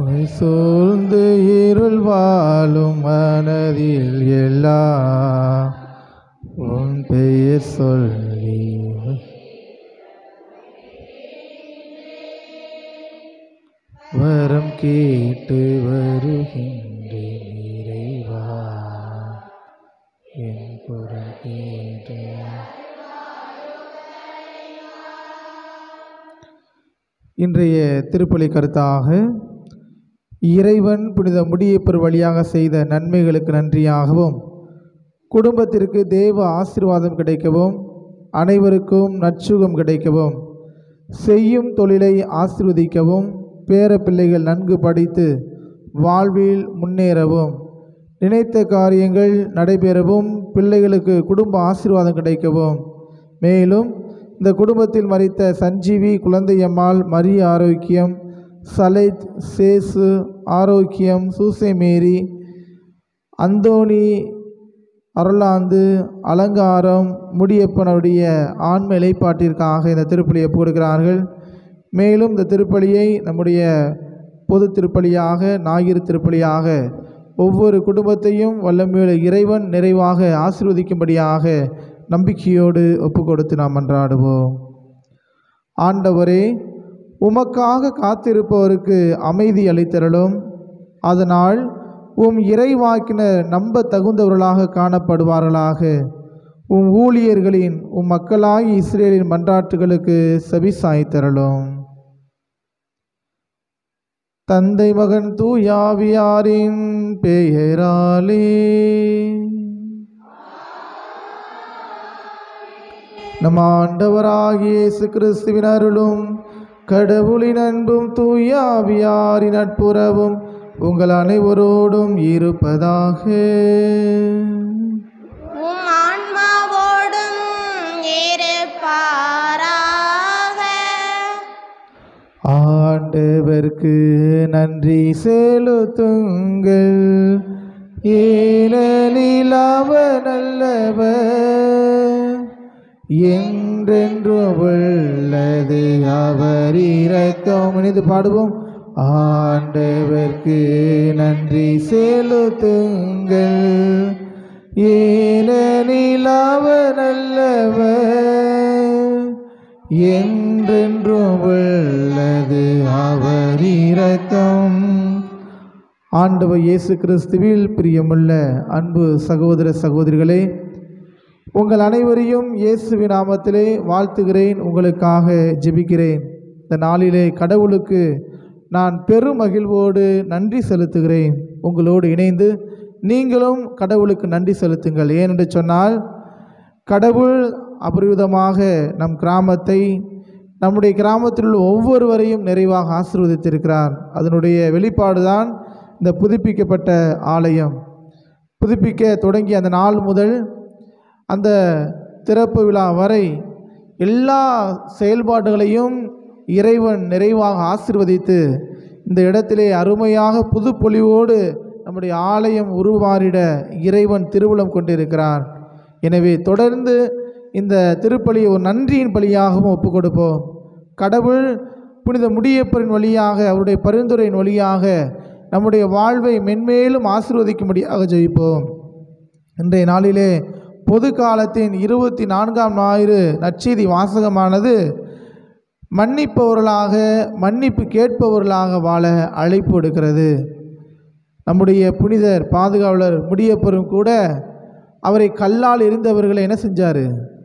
உம்மை சூழ்ந்து இருள் வாழும் மனதில் எல்லாம் உன் பெயர் சொல்லி வரம் கேட்டு வருகின்றேன் இறைவா என் குரல் கேட்டு இன்றைய திருப்பலி கருத்தாக இறைவன் புனித முடியப்பர் வழியாக செய்த நன்மைகளுக்கு நன்றியாகவும் குடும்பத்திற்கு தேவ ஆசீர்வாதம் கிடைக்கவும் அனைவருக்கும் நற்சுகம் கிடைக்கவும் செய்யும் தொழிலை ஆசீர்வதிக்கவும் பேர பிள்ளைகள் நன்கு படித்து வாழ்வில் முன்னேறவும் நினைத்த காரியங்கள் நடைபெறவும் பிள்ளைகளுக்கு குடும்ப ஆசீர்வாதம் கிடைக்கவும் மேலும் இந்த குடும்பத்தில் மறித்த சஞ்சீவி குழந்தையம்மாள் மரிய ஆரோக்கியம் சலைத் சேசு ஆரோக்கியம் சூசை மேரி அந்தோணி அருளாந்து அலங்காரம் முடியப்பனுடைய ஆன்ம இலைப்பாட்டிற்காக இந்த திருப்பலியை போடுகிறார்கள் மேலும் இந்த திருப்பலியை நம்முடைய பொது திருப்பலியாக ஞாயிறு திருப்பலியாக ஒவ்வொரு குடும்பத்தையும் வல்லமையுள்ள இறைவன் நிறைவாக ஆசீர்வதிக்கும்படியாக நம்பிக்கையோடு ஒப்பு கொடுத்து நாம் மன்றாடுவோம் ஆண்டவரே உமக்காக காத்திருப்பவருக்கு அமைதி அளித்தருளும் அதனால் உம் இறைவாக்கினர் நம்ப தகுந்தவர்களாக காணப்படுவார்களாக உம் ஊழியர்களின் உம் மக்களாகி இஸ்ரேலின் மன்றாட்டுகளுக்கு செவி சாய்த்தருளும் தந்தை மகன் தூயாவியாரின் பெயராலே நம் ஆண்டவராகிய இயேசு கிறிஸ்துவின் அருளும் கடவுளின் அன்பும் தூயாவியாரின் நட்புறவும் உங்கள் அனைவரோடும் இருப்பதாக உம் ஆன்மாவோடும் இருப்பாராக ஆண்டவர்க்கு நன்றி செலுத்துங்கள் ஏனெனில் அவர் நல்லவர் என்றென்றும் உள்ளது அவர் இரக்கம் இணைந்து பாடுவோம் ஆண்டவர்க்கு நன்றி செலுத்துங்கள் ஏனெனில் அவர் நல்லவர் என்றென்றும் உள்ளது அவர் இரக்கம் ஆண்டவர் இயேசு கிறிஸ்துவில் பிரியமுள்ள அன்பு சகோதர சகோதரிகளே உங்கள் அனைவரையும் இயேசுவின் நாமத்திலே வாழ்த்துகிறேன் உங்களுக்காக ஜெபிக்கிறேன் இந்த நாளிலே கடவுளுக்கு நான் பெரும் மகிழ்வோடு நன்றி செலுத்துகிறேன் உங்களோடு இணைந்து நீங்களும் கடவுளுக்கு நன்றி செலுத்துங்கள் ஏனென்று சொன்னால் கடவுள் அபரிவிதமாக நம் கிராமத்தை நம்முடைய கிராமத்தில் உள்ள ஒவ்வொருவரையும் நிறைவாக ஆசீர்வதித்திருக்கிறார் அதனுடைய வெளிப்பாடு தான் இந்த புதுப்பிக்கப்பட்ட ஆலயம் புதுப்பிக்க தொடங்கிய அந்த நாள் முதல் அந்த திறப்பு விழா வரை எல்லா செயல்பாடுகளையும் இறைவன் நிறைவாக ஆசீர்வதித்து இந்த இடத்திலே அருமையாக புது பொலிவோடு நம்முடைய ஆலயம் உருவாரிட இறைவன் திருவுளம் கொண்டிருக்கிறார் எனவே தொடர்ந்து இந்த திருப்பலியை ஒரு நன்றியின் பலியாகவும் ஒப்புக் கொடுப்போம் கடவுள் புனித முடியப்பரின் வழியாக அவருடைய பரிந்துரையின் வழியாக நம்முடைய வாழ்வை மென்மேலும் ஆசீர்வதிக்கும்படியாக ஜெயிப்போம் இன்றைய நாளிலே பொது காலத்தின் இருபத்தி நான்காம் ஞாயிறு நற்செய்தி வாசகமானது மன்னிப்பவர்களாக மன்னிப்பு கேட்பவர்களாக வாழ அழைப்பு எடுக்கிறது நம்முடைய புனிதர் பாதுகாவலர் முடியப்பெறும் கூட அவரை கல்லால் எரிந்தவர்களை என்ன செஞ்சார்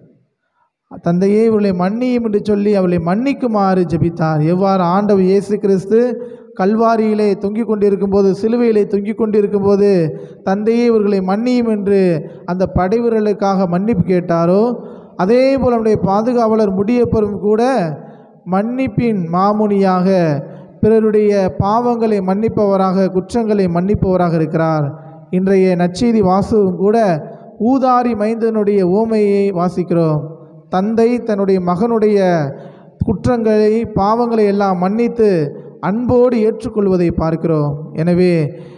தந்தையே இவர்களை மன்னியும் என்று சொல்லி அவளை மன்னிக்குமாறு ஜெபித்தார் எவ்வாறு ஆண்டவர் இயேசு கிறிஸ்து கல்வாரியிலே தொங்கிக் கொண்டிருக்கும்போது சிலுவையிலே தொங்கிக் கொண்டிருக்கும்போது தந்தையே இவர்களை மன்னியும் என்று அந்த படைவீரர்களுக்காக மன்னிப்பு கேட்டாரோ அதே போல் நம்முடைய பாதுகாவலர் முடியப்பெறும் கூட மன்னிப்பின் மாமுனியாக பிறருடைய பாவங்களை மன்னிப்பவராக குற்றங்களை மன்னிப்பவராக இருக்கிறார் இன்றைய நற்செய்தி வாசகம் கூட ஊதாரி மைந்தனுடைய ஓமையை வாசிக்கிறோம் தந்தை தன்னுடைய மகனுடைய குற்றங்களை பாவங்களை எல்லாம் மன்னித்து அன்போடு ஏற்றுக்கொள்வதை பார்க்கிறோம் எனவே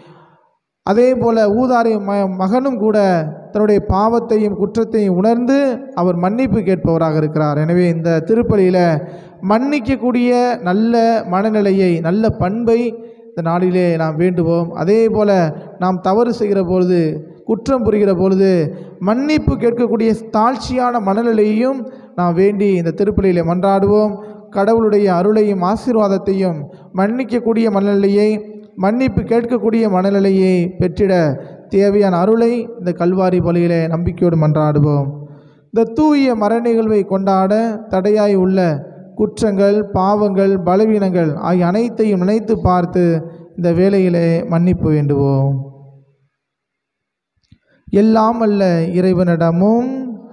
அதே போல ஊதாரி ம மகனும் கூட தன்னுடைய பாவத்தையும் குற்றத்தையும் உணர்ந்து அவர் மன்னிப்பு கேட்பவராக இருக்கிறார் எனவே இந்த திருப்பலியில் மன்னிக்கக்கூடிய நல்ல மனநிலையை நல்ல பண்பை இந்த நாளிலே நாம் வேண்டுவோம் அதே போல் நாம் தவறு செய்கிற பொழுது குற்றம் புரிகிற பொழுது மன்னிப்பு கேட்கக்கூடிய தாழ்ச்சியான மனநிலையையும் நாம் வேண்டி இந்த திருப்பலியிலே மன்றாடுவோம் கடவுளுடைய அருளையும் ஆசீர்வாதத்தையும் மன்னிக்கக்கூடிய மனநிலையை மன்னிப்பு கேட்கக்கூடிய மனநிலையை பெற்றிட தேவையான அருளை இந்த கல்வாரி பலியிலே நம்பிக்கையோடு மன்றாடுவோம் இந்த தூய மர நிகழ்வை கொண்டாட தடையாய் உள்ள குற்றங்கள் பாவங்கள் பலவீனங்கள் ஆகிய அனைத்தையும் நினைத்து பார்த்து இந்த வேளையிலே மன்னிப்பு வேண்டுவோம் எல்லாம் அல்ல இறைவனிடமும்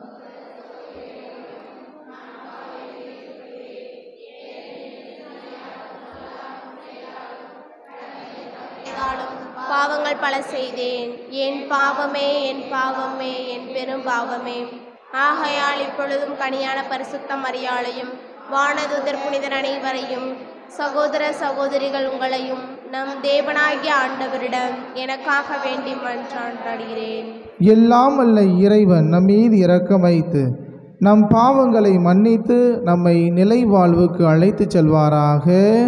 செய்தாலும் பாவங்கள் பல செய்தேன் என் பாவமே என் பாவமே என் பெரும் பாவமே ஆகையால் இப்பொழுதும் கனியான பரிசுத்த மரியாளையும் வானதுதர் புனிதர் அனைவரையும் சகோதர சகோதரிகள் உங்களையும் நம் தேவனாகிய ஆண்டவரிடம் எனக்காக வேண்டி மன்றாடுகிறேன் எல்லாம் அல்ல இறைவன் நம் மீது இரக்கம் வைத்து நம் பாவங்களை மன்னித்து நம்மை நிலை வாழ்வுக்கு அழைத்துச் செல்வாராக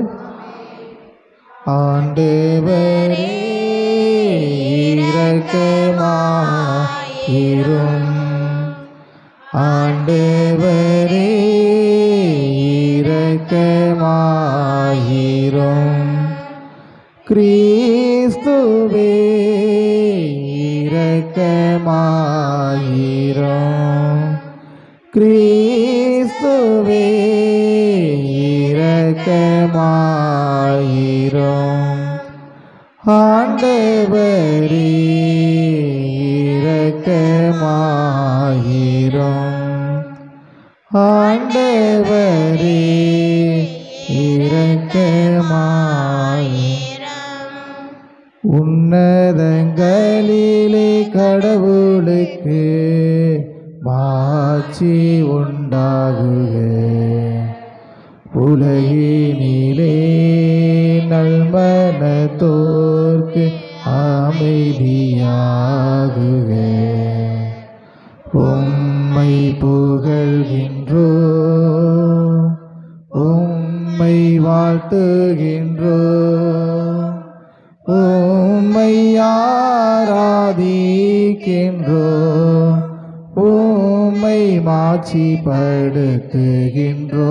ஆண்டவரே இரக்கமாயிரும் ஆண்டவரே இரக்கமாயிரும் கிறிஸ்துவே இரக்கமாயிரும் கிறிஸ்துவே இரக்கமாயிரும் ஆண்டவரே இரக்கமாயிரும் ஆண்டவரே இரக்கமாயிரும் உன்னதங்களிலே கடவுளுக்கு மாட்சி உண்டாகுக உலகினிலே நல்மனத்தோர்க்கு அமைதியாகுக உம்மை புகழ்கின்றோ உம்மை வாழ்த்துகின்றோ உம்மை ஆராதிக்கின்றோ உம்மை மாட்சிப்படுத்துகின்றோ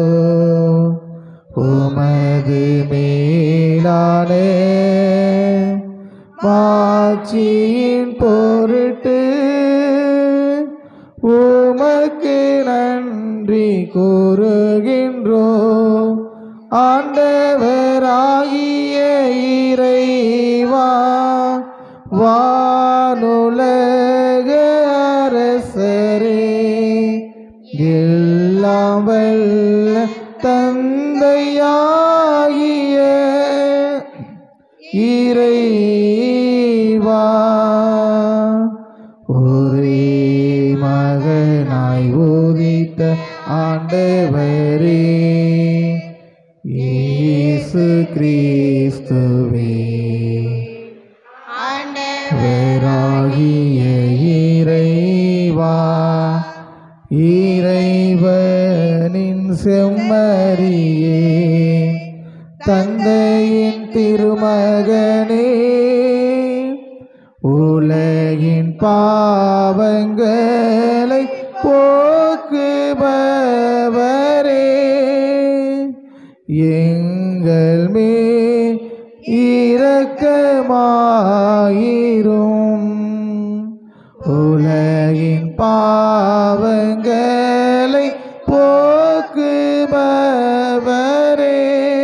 உமது மேலான மாட்சியின் பொருட்டு உமக்கு நன்றி கூறுகின்றோ ஆண்டவராகிய இறைவா வானுலக அரசரே எல்லாம் வல்ல தந்தையாகிய இறைவா ஒரே மகனாய் உதித்த ஆண்டவரே இயேசு கிறிஸ்துவே வேறாகிய இறைவா இறைவனின் செம்மறியே தந்தையின் திருமகனே உலகின் பாவங்களை போக்குபவரே எங்கள் மேல் இரக்கமாயிரும் உலகின் பாவங்களை போக்குபவரே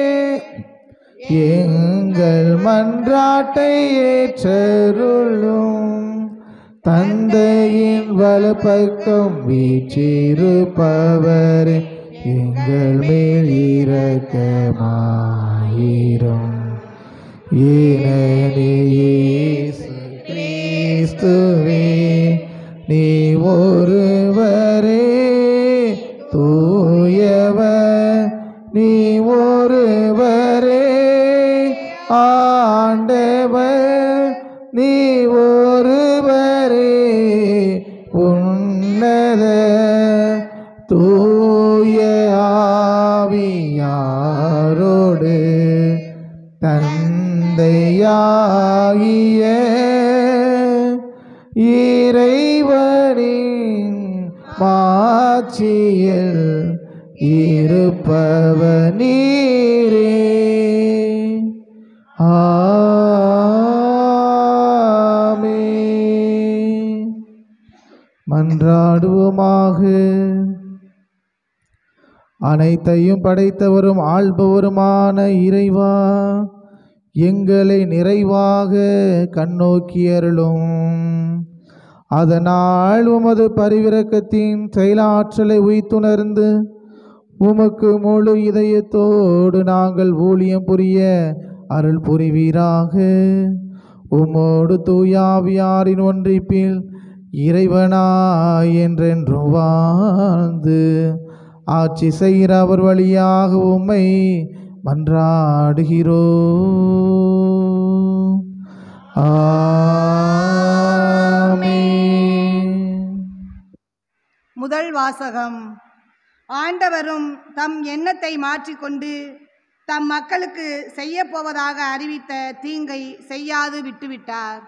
எங்கள் மன்றாட்டை ஏற்றருளும் தந்தையின் வலப்பக்கம் வீற்றிருப்பவரே எங்கள் மேல் இரக்கமாயிரும் ஏனெனில் இயேசு கிறிஸ்துவே நீ ஒருவரே தூயவர் நீ ஒருவரே ஆண்டவர் நீ ஒருவரே உன்னத தூய ஆவியாரோடு தந்தையாகிய இறைவனின் மாட்சியில் இருப்பவ நீரே ஆமென். மன்றாடுவோமாக அனைத்தையும் படைத்தவரும் ஆள்பவருமான இறைவா எங்களை நிறைவாக கண்ணோக்கி அருளும் அதனால் உமது பரிவிரக்கத்தின் செயலாற்றலை உய்த்துணர்ந்து உமக்கு முழு இதயத்தோடு நாங்கள் ஊழியம் புரிய அருள் புரிவீராக உமோடு தூயாவியாரின் ஒன்றிப்பில் இறைவனாய் என்றென்றும் வாழ்ந்து ஆட்சி செய்கிற அவர் வழியாக உம்மை மன்றாடுகிறோ முதல் வாசகம் ஆண்டவரும் தம் எண்ணத்தை மாற்றிக்கொண்டு தம் மக்களுக்கு செய்யப் போவதாக அறிவித்த தீங்கை செய்யாது விட்டுவிட்டார்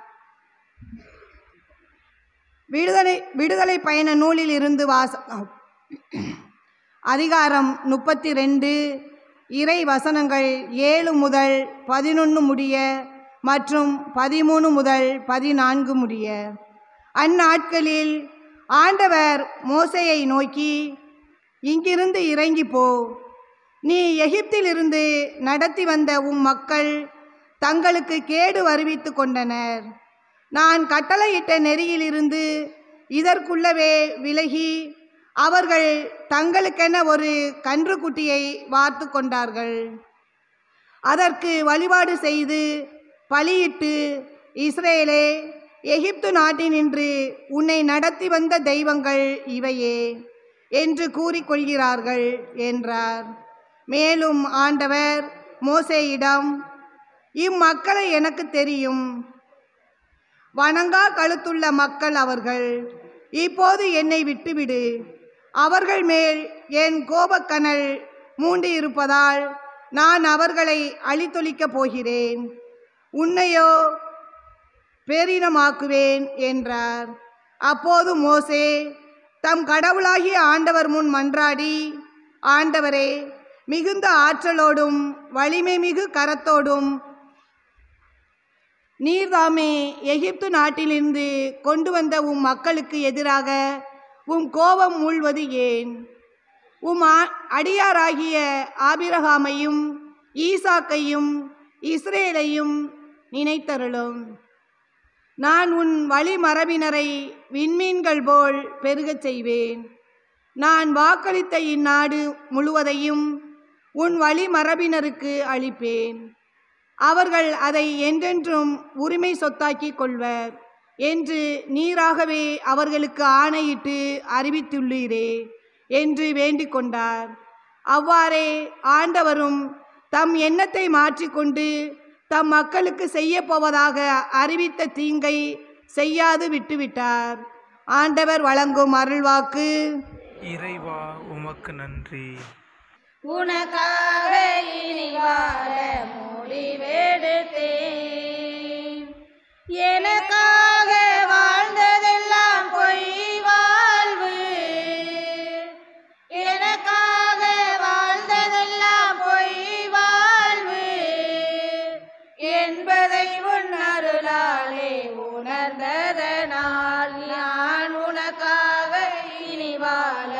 விடுதலை விடுதலை பயண நூலில் இருந்து வாசகம் அதிகாரம் முப்பத்தி ரெண்டு இறை வசனங்கள் ஏழு முதல் பதினொன்று முடிய மற்றும் பதிமூணு முதல் பதினான்கு முடிய அந்நாட்களில் ஆண்டவர் மோசையை நோக்கி இங்கிருந்து இறங்கி போ நீ எகிப்திலிருந்து நடத்தி வந்த உம் மக்கள் தங்களுக்கு கேடு வருவித்து கொண்டனர் நான் கட்டளையிட்ட நெறியிலிருந்து இதற்குள்ளவே விலகி அவர்கள் தங்களுக்கென ஒரு கன்றுக்குட்டியை வார்த்து கொண்டார்கள் அதற்கு வழிபாடு செய்து பலியிட்டு இஸ்ரேலே எகிப்து நாட்டினின்று உன்னை நடத்தி வந்த தெய்வங்கள் இவையே என்று கூறிக்கொள்கிறார்கள் என்றார் மேலும் ஆண்டவர் மோசேயிடம் இம்மக்களை எனக்கு தெரியும் வணங்கா கழுத்துள்ள மக்கள் அவர்கள் இப்போது என்னை விட்டுவிடு அவர்கள் மேல் என் கோபக்கனல் மூண்டு இருப்பதால் நான் அவர்களை அழித்தொழிக்கப் போகிறேன் உன்னையோ பேரினமாக்குவேன் என்றார் அப்போது மோசே தம் கடவுளாகிய ஆண்டவர் முன் மன்றாடி ஆண்டவரே மிகுந்த ஆற்றலோடும் வலிமை மிகு கரத்தோடும் நீர்தாமே எகிப்து நாட்டிலிருந்து கொண்டு வந்த உம் மக்களுக்கு எதிராக உம் கோபம் மூழ்வது ஏன் உம் ஆ- அடியாராகிய ஆபிரகாமையும் ஈசாக்கையும் இஸ்ரேலையும் நினைத்தருளும் நான் உன் வழிமரபினரை விண்மீன்கள் போல் பெருகச் செய்வேன் நான் வாக்களித்த இந்நாடு முழுவதையும் உன் வழிமரபினருக்கு அளிப்பேன் அவர்கள் அதை என்றென்றும் உரிமை சொத்தாக்கிக் கொள்வர் என்று நீராகவே அவர்களுக்கு ஆணையிட்டு அறிவித்துள்ளீரே என்று வேண்டிக் கொண்டார் அவ்வாறே ஆண்டவரும் தம் எண்ணத்தை மாற்றிக்கொண்டு தம் மக்களுக்கு செய்யப் போவதாக அறிவித்த தீங்கை செய்யாது விட்டுவிட்டார் ஆண்டவர் வழங்கும் அருள்வாக்கு இறைவா உமக்கு நன்றி உனக்காக இனி வாழ முடிவெடுத்தேன் எனக்காக வாழ்ந்ததெல்லாம் பொய் வாழ்வு எனக்காக வாழ்ந்ததெல்லாம் பொய் வாழ்வு என்பதை உன் அருளாலே உணர்ந்ததனால் நான் உனக்காக இனி வாழ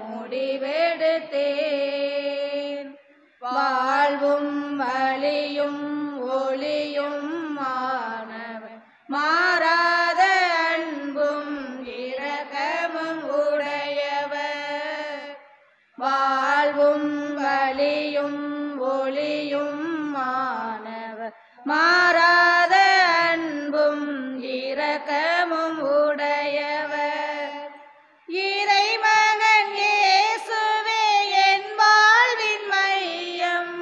முடிவெடுத்தேன் வாழ்வும் வழியும் ஒளியும் மாணவன் மாறாத அன்பும் இரக்கமும் உடையவர் வாழ்வும் வழியும் ஒளியும் மாணவர் மாறாத அன்பும் இரக்கமும் உடையவர் இறைமகன் இயேசுவே என் வாழ்வின் மையம்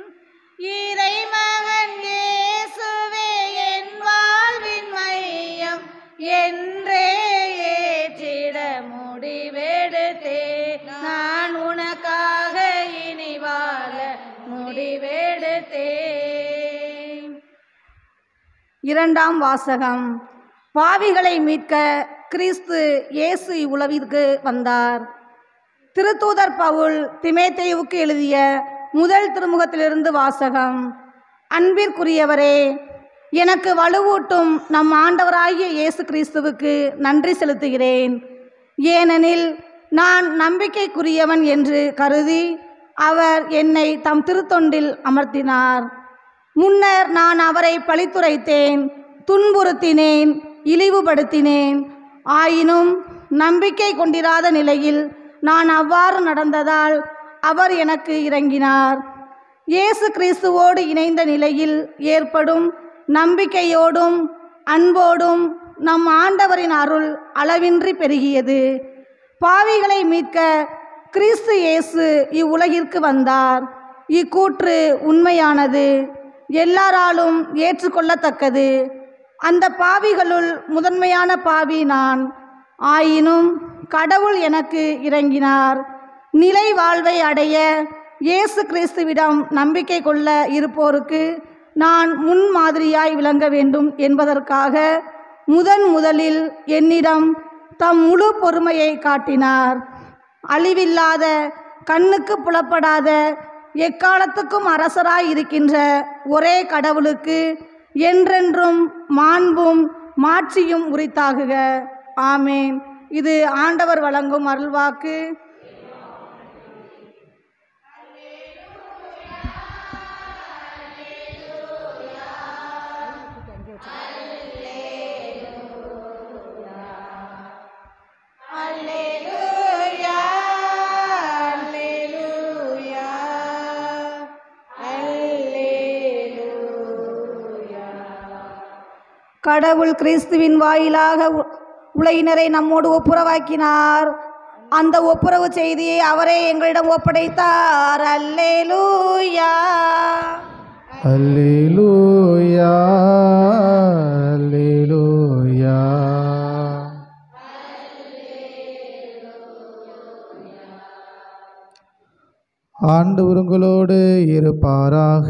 இறைமகன் இயேசுவே என் வாழ்வின் மையம் என்றே ஏற்றிட முடிவெடுத்தே நான் உனக்காக இனி வாழ இரண்டாம் வாசகம் பாவிகளை மீட்க கிறிஸ்து இயேசு இவ்வுலகிற்கு வந்தார் திருத்தூதர் பவுல் திமேத்தேயுவுக்கு எழுதிய முதல் திருமுகத்திலிருந்து வாசகம் அன்பிற்குரியவரே எனக்கு வலுவூட்டும் நம் ஆண்டவராகிய இயேசு கிறிஸ்துவுக்கு நன்றி செலுத்துகிறேன் ஏனெனில் நான் நம்பிக்கைக்குரியவன் என்று கருதி அவர் என்னை தம் திருத்தொண்டில் அமர்த்தினார் முன்னர் நான் அவரை பழித்துரைத்தேன் துன்புறுத்தினேன் இழிவுபடுத்தினேன் ஆயினும் நம்பிக்கை கொண்டிராத நிலையில் நான் அவ்வாறு நடந்ததால் அவர் எனக்கு இறங்கினார் இயேசு கிறிஸ்துவோடு இணைந்த நிலையில் ஏற்படும் நம்பிக்கையோடும் அன்போடும் நம் ஆண்டவரின் அருள் அளவின்றி பெருகியது பாவிகளை மீட்க கிறிஸ்து இயேசு இவ்வுலகிற்கு வந்தார் இக்கூற்று உண்மையானது எல்லாராலும் ஏற்றுக்கொள்ளத்தக்கது அந்த பாவிகளுள் முதன்மையான பாவி நான் ஆயினும் கடவுள் எனக்கு இறங்கினார் நிலை வாழ்வை அடைய இயேசு கிறிஸ்துவிடம் நம்பிக்கை கொள்ள இருப்போருக்கு நான் முன்மாதிரியாய் விளங்க வேண்டும் என்பதற்காக முதன் முதலில் என்னிடம் தம் முழு பொறுமையை காட்டினார் அழிவில்லாத கண்ணுக்கு புலப்படாத எக்காலத்துக்கும் அரசராய் இருக்கின்ற ஒரே கடவுளுக்கு என்றென்றும் மாண்பும் மாட்சியும் உரித்தாகுக ஆமேன் இது ஆண்டவர் வழங்கும் அருள்வாக்கு அல்லேலூயா அல்லேலூயா அல்லேலூயா கடவுள் கிறிஸ்துவின் வாயிலாக உ- உலகினரை நம்மோடு ஒப்புரவாக்கினார் அந்த ஒப்புரவு செய்தியை அவரே எங்களிடம் ஒப்படைத்தார் அல்லேலூயா அல்லேலூயா அல்லேலூயா ஆண்டவர் உங்களோடு இருப்பாராக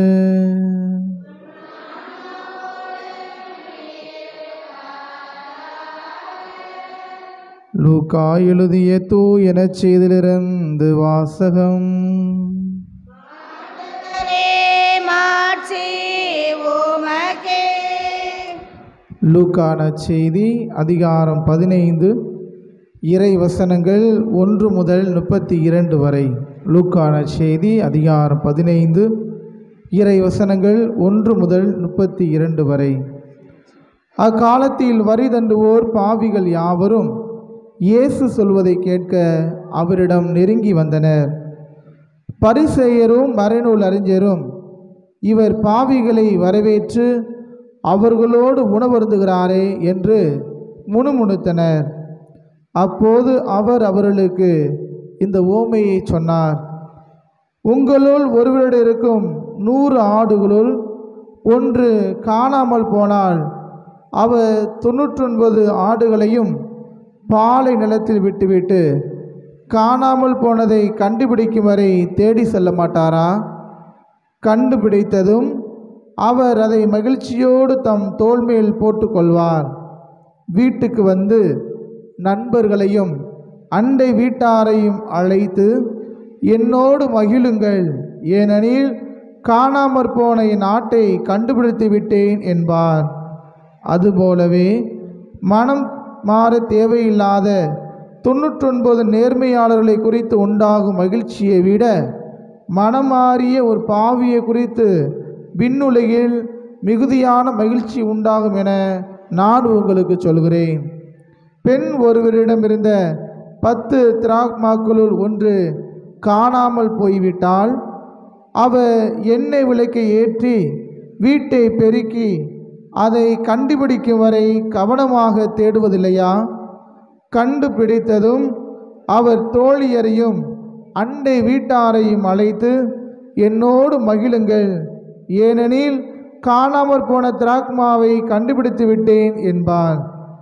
லூக்கா எழுதிய தூ எனச் செய்திலிருந்து வாசகம் அரே மாட்சி உமக்கே லூக்கான செய்தி அதிகாரம் பதினைந்து இறை வசனங்கள் ஒன்று முதல் முப்பத்தி இரண்டு வரை லூக்கான செய்தி அதிகாரம் பதினைந்து இறை வசனங்கள் ஒன்று முதல் முப்பத்தி இரண்டு வரை அக்காலத்தில் வரி தண்டுவோர் பாவிகள் யாவரும் இயேசு சொல்வதை கேட்க அவரிடம் நெருங்கி வந்தனர் பரிசேயரும் மறைநூல் அறிஞரும் இவர் பாவிகளை வரவேற்று அவர்களோடு உணவருந்துகிறாரே என்று முணுமுணுத்தனர் அப்போது அவர் அவர்களுக்கு இந்த ஓமையை சொன்னார் உங்களுள் ஒருவரிடம் இருக்கும் நூறு ஆடுகளுள் ஒன்று காணாமல் போனால் அவர் தொண்ணூற்றொன்பது ஆடுகளையும் பாலை நிலத்தில் விட்டுவிட்டு காணாமல் போனதை கண்டுபிடிக்கும் வரை தேடி செல்ல மாட்டாரா கண்டுபிடித்ததும் அவர் அதை மகிழ்ச்சியோடு தம் தோள்மேல் போட்டுக்கொள்வார் வீட்டுக்கு வந்து நண்பர்களையும் அண்டை வீட்டாரையும் அழைத்து என்னோடு மகிழுங்கள் ஏனெனில் காணாமற் போன என் ஆட்டை கண்டுபிடித்து விட்டேன் என்பார் அதுபோலவே மனம் மாற தேவையில்லாத தொண்ணூற்றொன்பது நேர்மையாளர்களை குறித்து உண்டாகும் மகிழ்ச்சியை விட மனம் மாறிய ஒரு பாவியை குறித்து விண்ணுலகில் மிகுதியான மகிழ்ச்சி உண்டாகும் என நான் உங்களுக்கு சொல்கிறேன் பெண் ஒருவரிடமிருந்த பத்து திராக்மாக்களுள் ஒன்று காணாமல் போய்விட்டால் அவர் எண்ணெய் விளக்கை ஏற்றி வீட்டை பெருக்கி அதை கண்டுபிடிக்கும் வரை கவனமாக தேடுவதில்லையா கண்டுபிடித்ததும் அவர் தோழியரையும் அண்டை வீட்டாரையும் அழைத்து என்னோடு மகிழுங்கள் ஏனெனில் காணாமற் போன திராக்மாவை கண்டுபிடித்து விட்டேன் என்பார்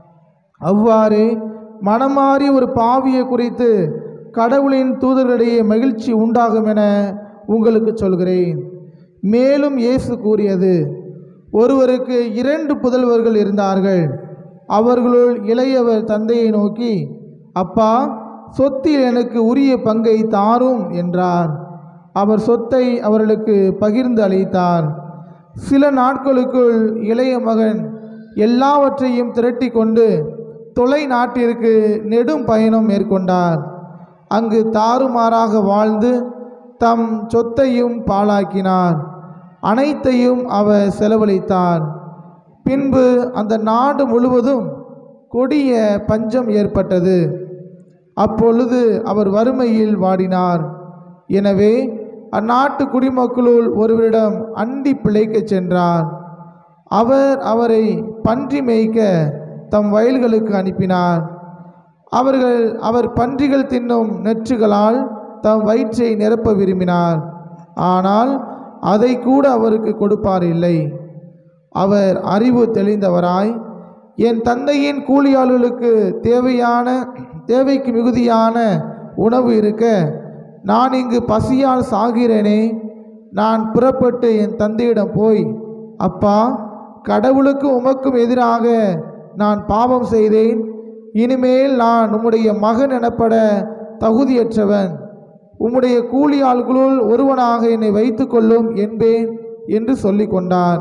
அவ்வாறு மனமாறி ஒரு பாவியை குறித்து கடவுளின் தூதர்களிடையே மகிழ்ச்சி உண்டாகும் என உங்களுக்கு சொல்கிறேன் மேலும் இயேசு கூறியது ஒருவருக்கு இரண்டு புதல்வர்கள் இருந்தார்கள் அவர்களுள் இளையவர் தந்தையை நோக்கி அப்பா சொத்தில் எனக்கு உரிய பங்கை தாரும் என்றார் அவர் சொத்தை அவர்களுக்கு பகிர்ந்து அளித்தார் சில நாட்களுக்குள் இளைய மகன் எல்லாவற்றையும் திரட்டி கொண்டு தொலை நாட்டிற்கு நெடும் பயணம் மேற்கொண்டார் அங்கு தாறுமாறாக வாழ்ந்து தம் சொத்தையும் பாழாக்கினார் அனைத்தையும் அவர் செலவழித்தார் பின்பு அந்த நாடு முழுவதும் கொடிய பஞ்சம் ஏற்பட்டது அப்பொழுது அவர் வறுமையில் வாடினார் எனவே அந்நாட்டு குடிமக்களுள் ஒருவரிடம் அண்டி பிழைக்கச் சென்றார் அவர் அவரை பன்றி மேய்க்க தம் வயல்களுக்கு அனுப்பினார் அவர்கள் அவர் பன்றிகள் தின்னும் நெற்றுகளால் தம் வயிற்றை நிரப்ப விரும்பினார் ஆனால் அதை கூட அவருக்கு கொடுப்பார் இல்லை அவர் அறிவு தெளிந்தவராய் என் தந்தையின் கூலியாளர்களுக்கு தேவையான தேவைக்கு மிகுதியான உணவு இருக்க நான் இங்கு பசியால் சாகிறேனே நான் புறப்பட்டு என் தந்தையிடம் போய் அப்பா கடவுளுக்கும் உமக்கும் எதிராக நான் பாவம் செய்தேன் இனிமேல் நான் உம்முடைய மகன் எனப்பட தகுதியற்றவன் உம்முடைய கூலியாள்களுள் ஒருவனாக என்னை வைத்துக்கொள்ளும் என்பேன் என்று சொல்லிக் கொண்டார்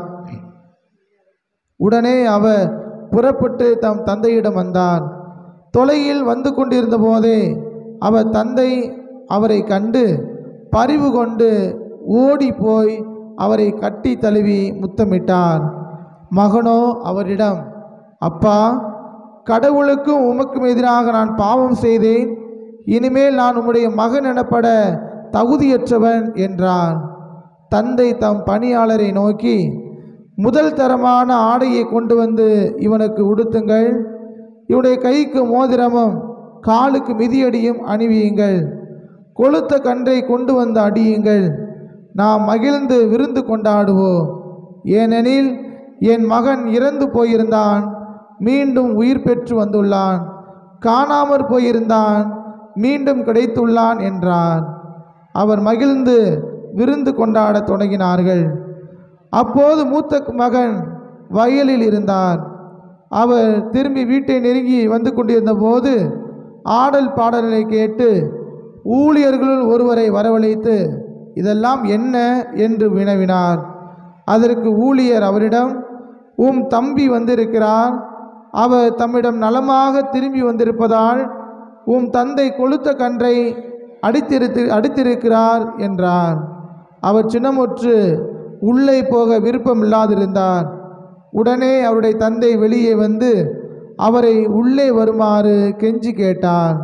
உடனே அவர் புறப்பட்டு தம் தந்தையிடம் வந்தார் தொலையில் வந்து கொண்டிருந்த போதே அவர் தந்தை அவரை கண்டு பரிவு கொண்டு ஓடி போய் அவரை கட்டி தழுவி முத்தமிட்டார் மகனோ அவரிடம் அப்பா கடவுளுக்கும் உமக்கும் எதிராக நான் பாவம் செய்தேன் இனிமேல் நான் உம்முடைய மகன் எனப்பட தகுதியற்றவன் என்றார் தந்தை தம் பணியாளரை நோக்கி முதல் தரமான ஆடையை கொண்டு வந்து இவனுக்கு உடுத்துங்கள் இவனுடைய கைக்கு மோதிரமும் காலுக்கு மிதியடியும் அணிவியுங்கள் கொளுத்த கன்றை கொண்டு வந்து அடியுங்கள் நாம் மகிழ்ந்து விருந்து கொண்டாடுவோம் ஏனெனில் என் மகன் இறந்து போயிருந்தான் மீண்டும் உயிர் பெற்று வந்துள்ளான் காணாமற் போயிருந்தான் மீண்டும் கிடைத்துள்ளான் என்றார் அவர் மகிழ்ந்து விருந்து கொண்டாடத் தொடங்கினார்கள் அப்போது மூத்த மகன் வயலில் இருந்தார் அவர் திரும்பி வீட்டை நெருங்கி வந்து கொண்டிருந்த போது ஆடல் பாடல்களை கேட்டு ஊழியர்களுள் ஒருவரை வரவழைத்து இதெல்லாம் என்ன என்று வினவினார் அதற்கு ஊழியர் அவரிடம் உம் தம்பி வந்திருக்கிறார் அவர் தம்மிடம் நலமாக திரும்பி வந்திருப்பதால் உம் தந்தை கொளுத்த கன்றை அடித்திருத்து அடித்திருக்கிறார் என்றார் அவர் சின்னமுற்று உள்ளே போக விருப்பமில்லாதிருந்தார் உடனே அவருடைய தந்தை வெளியே வந்து அவரை உள்ளே வருமாறு கெஞ்சி கேட்டார்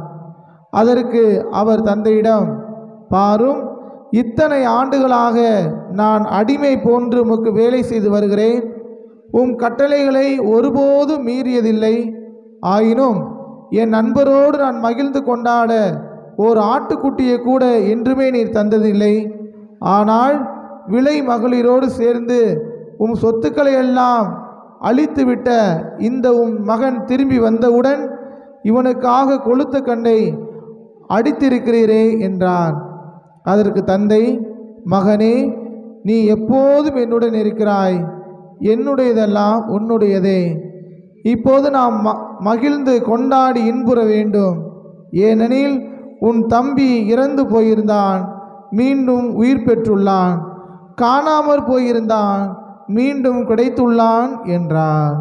அதற்கு அவர் தந்தையிடம் பாரும் இத்தனை ஆண்டுகளாக நான் அடிமை போன்று உமக்கு வேலை செய்து வருகிறேன் உம் கட்டளைகளை ஒருபோதும் மீறியதில்லை ஆயினும் என் நண்பரோடு நான் மகிழ்ந்து கொண்டாட ஓர் ஆட்டுக்குட்டியை கூட என்றுமே நீர் தந்ததில்லை ஆனால் விலை மகளிரோடு சேர்ந்து உம் சொத்துக்களை எல்லாம் அழித்துவிட்ட இந்த உம் மகன் திரும்பி வந்தவுடன் இவனுக்காக கொளுத்த கண்டை அடித்திருக்கிறீரே என்றார் அதற்கு தந்தை மகனே நீ எப்போதும் என்னுடன் இருக்கிறாய் என்னுடையதெல்லாம் உன்னுடையதே இப்போது நாம் ம மகிழ்ந்து கொண்டாடி இன்புற வேண்டும் ஏனெனில் உன் தம்பி இறந்து போயிருந்தான் மீண்டும் உயிர் பெற்றுள்ளான் காணாமற் போயிருந்தான் மீண்டும் கிடைத்துள்ளான் என்றார்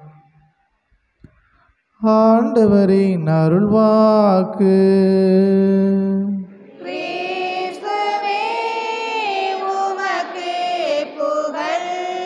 ஆண்டவரின் அருள்வாக்கு கிறிஸ்துவே உமக்கு புகழ்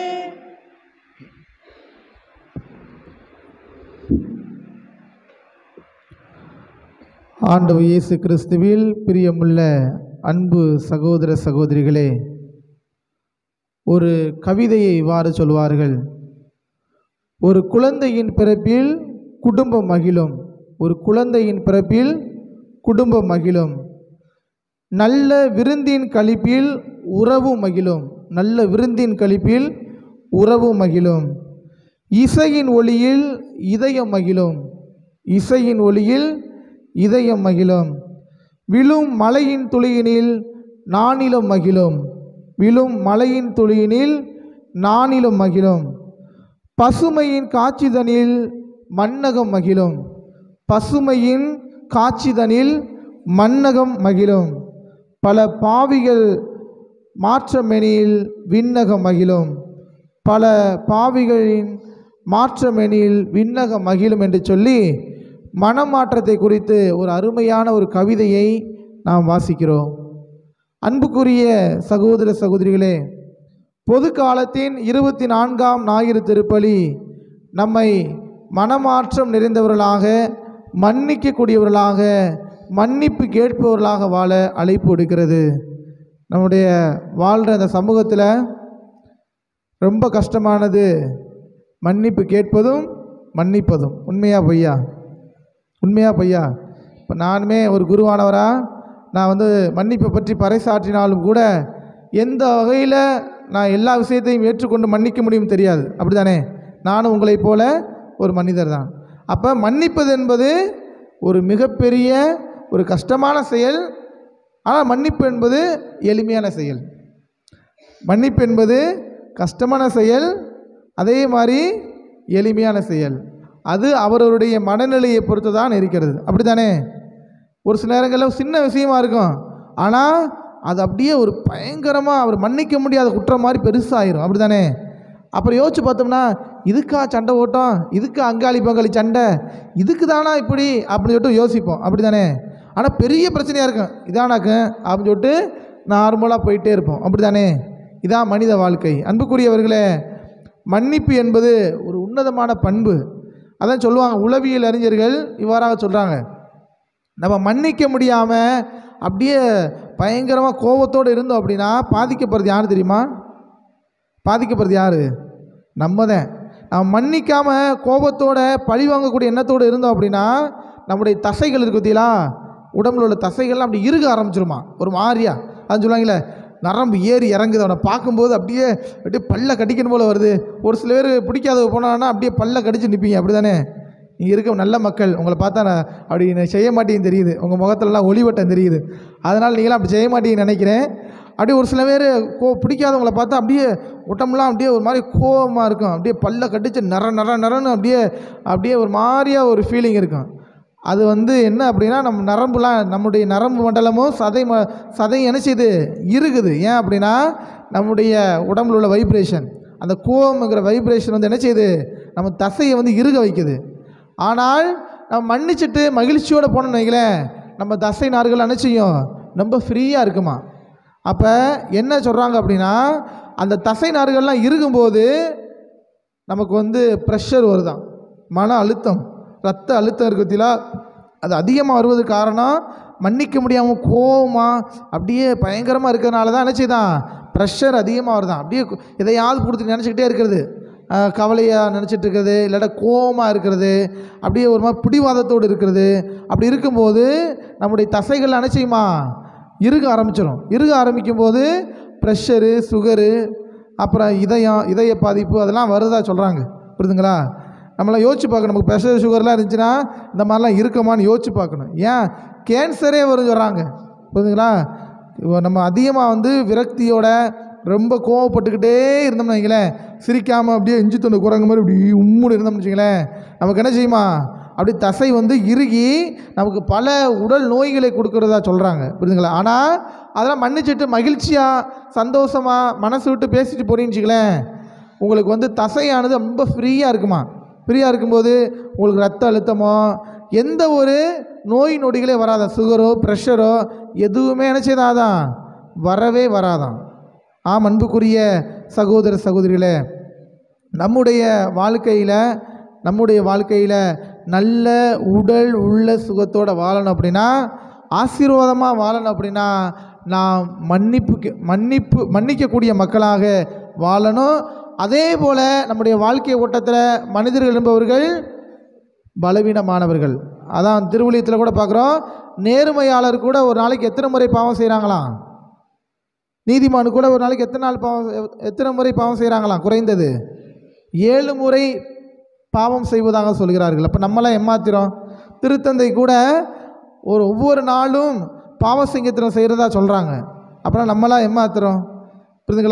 ஆண்டவர் இயேசு கிறிஸ்துவில் பிரியமுள்ள அன்பு சகோதர சகோதரிகளே ஒரு கவிதையை இவ்வாறு சொல்வார்கள் ஒரு குழந்தையின் பிறப்பில் குடும்பம் மகிழும் ஒரு குழந்தையின் பிறப்பில் குடும்பம் மகிழும் நல்ல விருந்தின் கழிப்பில் உறவு மகிழும் நல்ல விருந்தின் கழிப்பில் உறவு மகிழும் இசையின் ஒளியில் இதயம் மகிழும் இசையின் ஒளியில் இதயம் மகிழும் விழும் மலையின் துளியினில் நானிலம் மகிழும் விழும் மலையின் துளியினில் நானிலும் மகிழும் பசுமையின் காட்சிதனில் மன்னகம் மகிழும் பசுமையின் காட்சிதனில் மன்னகம் மகிழும் பல பாவிகள் மாற்றமெனில் விண்ணகம் மகிழும் பல பாவிகளின் மாற்றமெனில் விண்ணகம் மகிழும் என்று சொல்லி மனமாற்றத்தை குறித்து ஒரு அருமையான ஒரு கவிதையை நாம் வாசிக்கிறோம் அன்புக்குரிய சகோதர சகோதரிகளே பொது காலத்தின் இருபத்தி நான்காம் ஞாயிறு திருப்பலி நம்மை மனமாற்றம் நிறைந்தவர்களாக மன்னிக்கக்கூடியவர்களாக மன்னிப்பு கேட்பவர்களாக வாழ அழைப்பு விடுக்கிறது நம்முடைய வாழ்கிற அந்த சமூகத்தில் ரொம்ப கஷ்டமானது மன்னிப்பு கேட்பதும் மன்னிப்பதும் உண்மையா பொய்யா உண்மையா பொய்யா இப்போ நானுமே ஒரு குருவானவரா நான் வந்து மன்னிப்பை பற்றி பறைசாற்றினாலும் கூட எந்த வகையில் நான் எல்லா விஷயத்தையும் ஏற்றுக்கொண்டு மன்னிக்க முடியும் தெரியாது அப்படி தானே நானும் உங்களைப் போல ஒரு மனிதர் தான் அப்போ மன்னிப்பது என்பது ஒரு மிகப்பெரிய ஒரு கஷ்டமான செயல் ஆனால் மன்னிப்பு என்பது எளிமையான செயல் மன்னிப்பு என்பது கஷ்டமான செயல் அதே மாதிரி எளிமையான செயல் அது அவரவருடைய மனநிலையை பொறுத்து தான் இருக்கிறது அப்படி தானே ஒரு சில நேரங்களில் சின்ன விஷயமா இருக்கும் ஆனால் அது அப்படியே ஒரு பயங்கரமாக அவர் மன்னிக்க முடியாத குற்றம் மாதிரி பெருசாயிரும் அப்படி தானே அப்புறம் யோசிச்சு பார்த்தோம்னா இதுக்கா சண்டை ஓட்டம் இதுக்கு அங்காளி பங்காளி சண்டை இதுக்கு தானா இப்படி அப்படின்னு சொல்லிட்டு யோசிப்போம் அப்படி தானே ஆனால் பெரிய பிரச்சனையாக இருக்கும் இதானாக்கு அப்படின்னு சொல்லிட்டு நார்மலாக போயிட்டே இருப்போம் அப்படி தானே இதான் மனித வாழ்க்கை அன்புக்குரியவர்களே மன்னிப்பு என்பது ஒரு உன்னதமான பண்பு அதான் சொல்லுவாங்க உளவியல் அறிஞர்கள் இவ்வாறாக சொல்கிறாங்க நம்ம மன்னிக்க முடியாமல் அப்படியே பயங்கரமாக கோபத்தோடு இருந்தோம் அப்படின்னா பாதிக்கப்படுறது யார் தெரியுமா பாதிக்கப்படுறது யார் நம்ம தான் நம்ம மன்னிக்காமல் கோபத்தோட பழி வாங்கக்கூடிய எண்ணத்தோடு இருந்தோம் அப்படின்னா நம்முடைய தசைகள் இருக்கு பார்த்தீங்களா உடம்புல உள்ள தசைகள்லாம் அப்படி இறுக ஆரம்பிச்சிருமா ஒரு மாதிரியா அதான் சொல்லுவாங்களே நரம்பு ஏறி இறங்குது அவனை பார்க்கும்போது அப்படியே அப்படியே பல்ல கடிக்கணும் போல வருது ஒரு சில பேர் பிடிக்காத போனான்னா அப்படியே பல்ல கடிச்சு நிற்பீங்க அப்படி தானே நீங்கள் இருக்க நல்ல மக்கள் உங்களை பார்த்தா நான் அப்படி நான் செய்ய மாட்டேன்னு தெரியுது உங்கள் முகத்துலலாம் ஒளிவட்டம் தெரியுது அதனால் நீங்களாம் அப்படி செய்ய மாட்டீங்கன்னு நினைக்கிறேன் அப்படியே ஒரு சில பேர் கோ பிடிக்காதவங்கள பார்த்தா அப்படியே உடம்புலாம் அப்படியே ஒரு மாதிரி கோவமாக இருக்கும் அப்படியே பல்ல கடிச்சு நர நர நரன்னு அப்படியே அப்படியே ஒரு மாதிரியா ஒரு ஃபீலிங் இருக்கும் அது வந்து என்ன அப்படின்னா நம்ம நரம்புலாம் நம்முடைய நரம்பு மண்டலமும் சதை ம சதை என்ன செய்யுது இருக்குது ஏன் அப்படின்னா நம்முடைய உடம்புல உள்ள வைப்ரேஷன் அந்த கோவம்ங்கிற வைப்ரேஷன் வந்து என்ன செய்யுது நம்ம தசையை வந்து இறுக வைக்குது ஆனால் நம்ம மன்னிச்சிட்டு மகிழ்ச்சியோடு போனோம்னு வைங்களேன் நம்ம தசை நார்கள் என்ன செய்யும் ரொம்ப ஃப்ரீயாக இருக்குமா அப்போ என்ன சொல்கிறாங்க அப்படின்னா அந்த தசை நார்கள்லாம் இருக்கும்போது நமக்கு வந்து ப்ரெஷர் வருதான் மன அழுத்தம் ரத்த அழுத்தம் இருக்கு பார்த்தீங்களா அது அதிகமாக வருவதுக்கு காரணம் மன்னிக்க முடியாமல் கோவமாக அப்படியே பயங்கரமாக இருக்கிறதுனால தான் என்ன செய்யுதான் ப்ரெஷர் அதிகமாக வருதான் அப்படியே கு- எதையாவது கொடுத்து நினச்சிக்கிட்டே இருக்கிறது கவலையாக நினச்சிட்டு இருக்கிறது இல்லாட்டா கோவமாக இருக்கிறது அப்படியே ஒரு மாதிரி பிடிவாதத்தோடு இருக்கிறது அப்படி இருக்கும்போது நம்முடைய தசைகள் என்ன செய்யுமா இறுக ஆரம்பிச்சிடும் இறுக ஆரம்பிக்கும் போது ப்ரெஷரு சுகரு அப்புறம் இதயம் இதய பாதிப்பு அதெல்லாம் வருதா சொல்கிறாங்க புரியுதுங்களா நம்மளாம் யோசிச்சு பார்க்கணும் நமக்கு ப்ரெஷர் சுகர்லாம் இருந்துச்சுன்னா இந்த மாதிரிலாம் இருக்குமான்னு யோசிச்சு பார்க்கணும் ஏன் கேன்சரே வரும் சொல்கிறாங்க புரியுதுங்களா இப்போ நம்ம அதிகமாக வந்து விரக்தியோட ரொம்ப கோவப்பட்டுக்கிட்டே இருந்தோம்னு வைங்களேன் சிரிக்காமல் அப்படியே இஞ்சி துண்டு குரங்கு மாதிரி இப்படி உம்முன்னு இருந்தோம்னு வச்சுங்களேன் நமக்கு என்ன செய்யுமா அப்படி தசை வந்து இறுகி நமக்கு பல உடல் நோய்களை கொடுக்கறதா சொல்கிறாங்க புரியுதுங்களா ஆனால் அதெல்லாம் மன்னிச்சிட்டு மகிழ்ச்சியாக சந்தோஷமாக மனசு விட்டு பேசிட்டு போறீங்கன்னு வச்சுங்களேன் உங்களுக்கு வந்து தசையானது ரொம்ப ஃப்ரீயாக இருக்குமா ஃப்ரீயாக இருக்கும்போது உங்களுக்கு ரத்த அழுத்தமோ எந்த ஒரு நோய் நொடிகளே வராதான் சுகரோ ப்ரெஷரோ எதுவுமே என்ன செய்தாதான் வரவே வராதான் ஆம் அன்புக்குரிய சகோதர சகோதரிகளே நம்முடைய வாழ்க்கையில் நம்முடைய வாழ்க்கையில் நல்ல உடல் உள்ள சுகத்தோடு வாழணும் அப்படின்னா ஆசீர்வாதமாக வாழணும் அப்படின்னா நாம் மன்னிப்பு மன்னிப்பு மன்னிக்கக்கூடிய மக்களாக வாழணும் அதே போல் நம்முடைய வாழ்க்கை ஓட்டத்தில் மனிதர்கள் என்பவர்கள் பலவீனமானவர்கள் அதான் திருவிழியத்தில் கூட பார்க்குறோம் நேர்மையாளர் கூட ஒரு நாளைக்கு எத்தனை முறை பாவம் செய்கிறாங்களாம் நீதிமானு கூட ஒரு நாளைக்கு எத்தனை நாள் பாவம் எத்தனை முறை பாவம் செய்கிறாங்களாம் குறைந்தது ஏழு முறை பாவம் செய்வதாக சொல்கிறார்கள் அப்போ நம்மளாம் ஏமாத்திரம் திருத்தந்தை கூட ஒரு ஒவ்வொரு நாளும் பாவ சிங்கத்திரம் செய்கிறதா சொல்கிறாங்க அப்புறம் நம்மளாம் ஏமாத்திரம் புரியுதுங்களா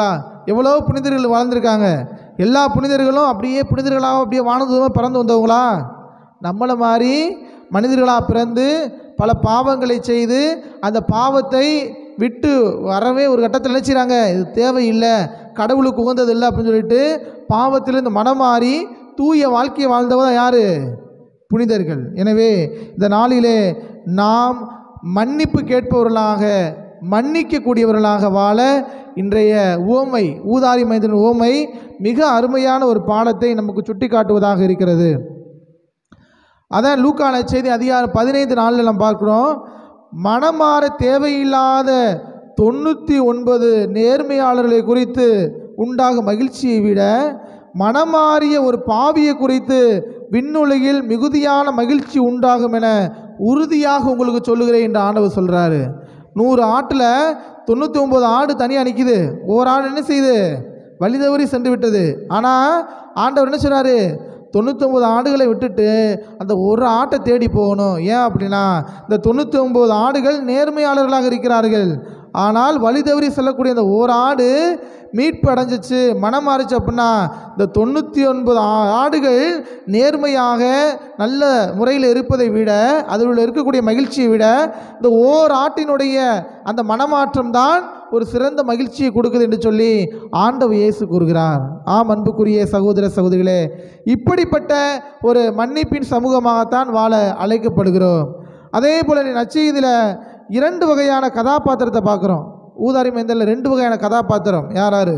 எவ்வளோ புனிதர்கள் வாழ்ந்திருக்காங்க எல்லா புனிதர்களும் அப்படியே புனிதர்களாக அப்படியே வானதூரமாக பிறந்து வந்தவங்களா நம்மளை மாதிரி மனிதர்களாக பிறந்து பல பாவங்களை செய்து அந்த பாவத்தை விட்டு வரவே ஒரு கட்டத்தில் நினச்சிறாங்க இது தேவையில்லை கடவுளுக்கு உகந்தது இல்லை அப்படின்னு சொல்லிட்டு பாவத்திலிருந்து மனம் மாறி தூய வாழ்க்கையை வாழ்ந்தவங்க தான் யார் புனிதர்கள் எனவே இந்த நாளிலே நாம் மன்னிப்பு கேட்பவர்களாக மன்னிக்கக்கூடியவர்களாக வாழ இன்றைய உவமை ஊதாரி மைந்தன் உவமை மிக அருமையான ஒரு பாடத்தை நமக்கு சுட்டி காட்டுவதாக இருக்கிறது அதான் லூக்கான செய்தி அதிகாரம் பதினைந்து நாளில் நம்ம பார்க்குறோம் மனமாற தேவையில்லாத தொண்ணூற்றி ஒன்பது நேர்மையாளர்களை குறித்து உண்டாகும் மகிழ்ச்சியை விட மனமாறிய ஒரு பாவியை குறித்து விண்ணுலகில் மிகுதியான மகிழ்ச்சி உண்டாகும் என உறுதியாக உங்களுக்கு சொல்லுகிறேன் என்று ஆண்டவர் சொல்கிறாரு நூறு ஆட்டில் தொண்ணூற்றி ஒம்பது ஆடு தனியாக நிற்கிது ஒவ்வொரு ஆடு என்ன செய்யுது வழி தவறி சென்று விட்டது ஆனால் ஆண்டவர் என்ன சொல்கிறாரு தொண்ணூத்தொம்பது ஆடுகளை விட்டுட்டு அந்த ஒரு ஆட்டை தேடி போகணும் ஏன் அப்படின்னா இந்த தொண்ணூற்றி ஒம்பது ஆடுகள் நேர்மையாளர்களாக இருக்கிறார்கள் ஆனால் வழி தவறி செல்லக்கூடிய அந்த ஒரு ஆடு மீட்பு அடைஞ்சிச்சு மனம் மாறிச்சு அப்படின்னா இந்த தொண்ணூற்றி ஒன்பது ஆ- ஆடுகள் நேர்மையாக நல்ல முறையில் இருப்பதை விட அதில் இருக்கக்கூடிய மகிழ்ச்சியை விட இந்த ஓர் ஆட்டினுடைய அந்த மனமாற்றம் தான் ஒரு சிறந்த மகிழ்ச்சியை கொடுக்குது என்று சொல்லி ஆண்டவர் இயேசு கூறுகிறார் ஆம் அன்புக்குரிய சகோதர சகோதரிகளே இப்படிப்பட்ட ஒரு மன்னிப்பின் சமூகமாகத்தான் வாழ அழைக்கப்படுகிறோம் அதே போல் நச்செய்தியில் இரண்டு வகையான கதாபாத்திரத்தை பார்க்குறோம் ஊதாரி மைந்தனில் ரெண்டு வகையான கதாபாத்திரம் யார் யார்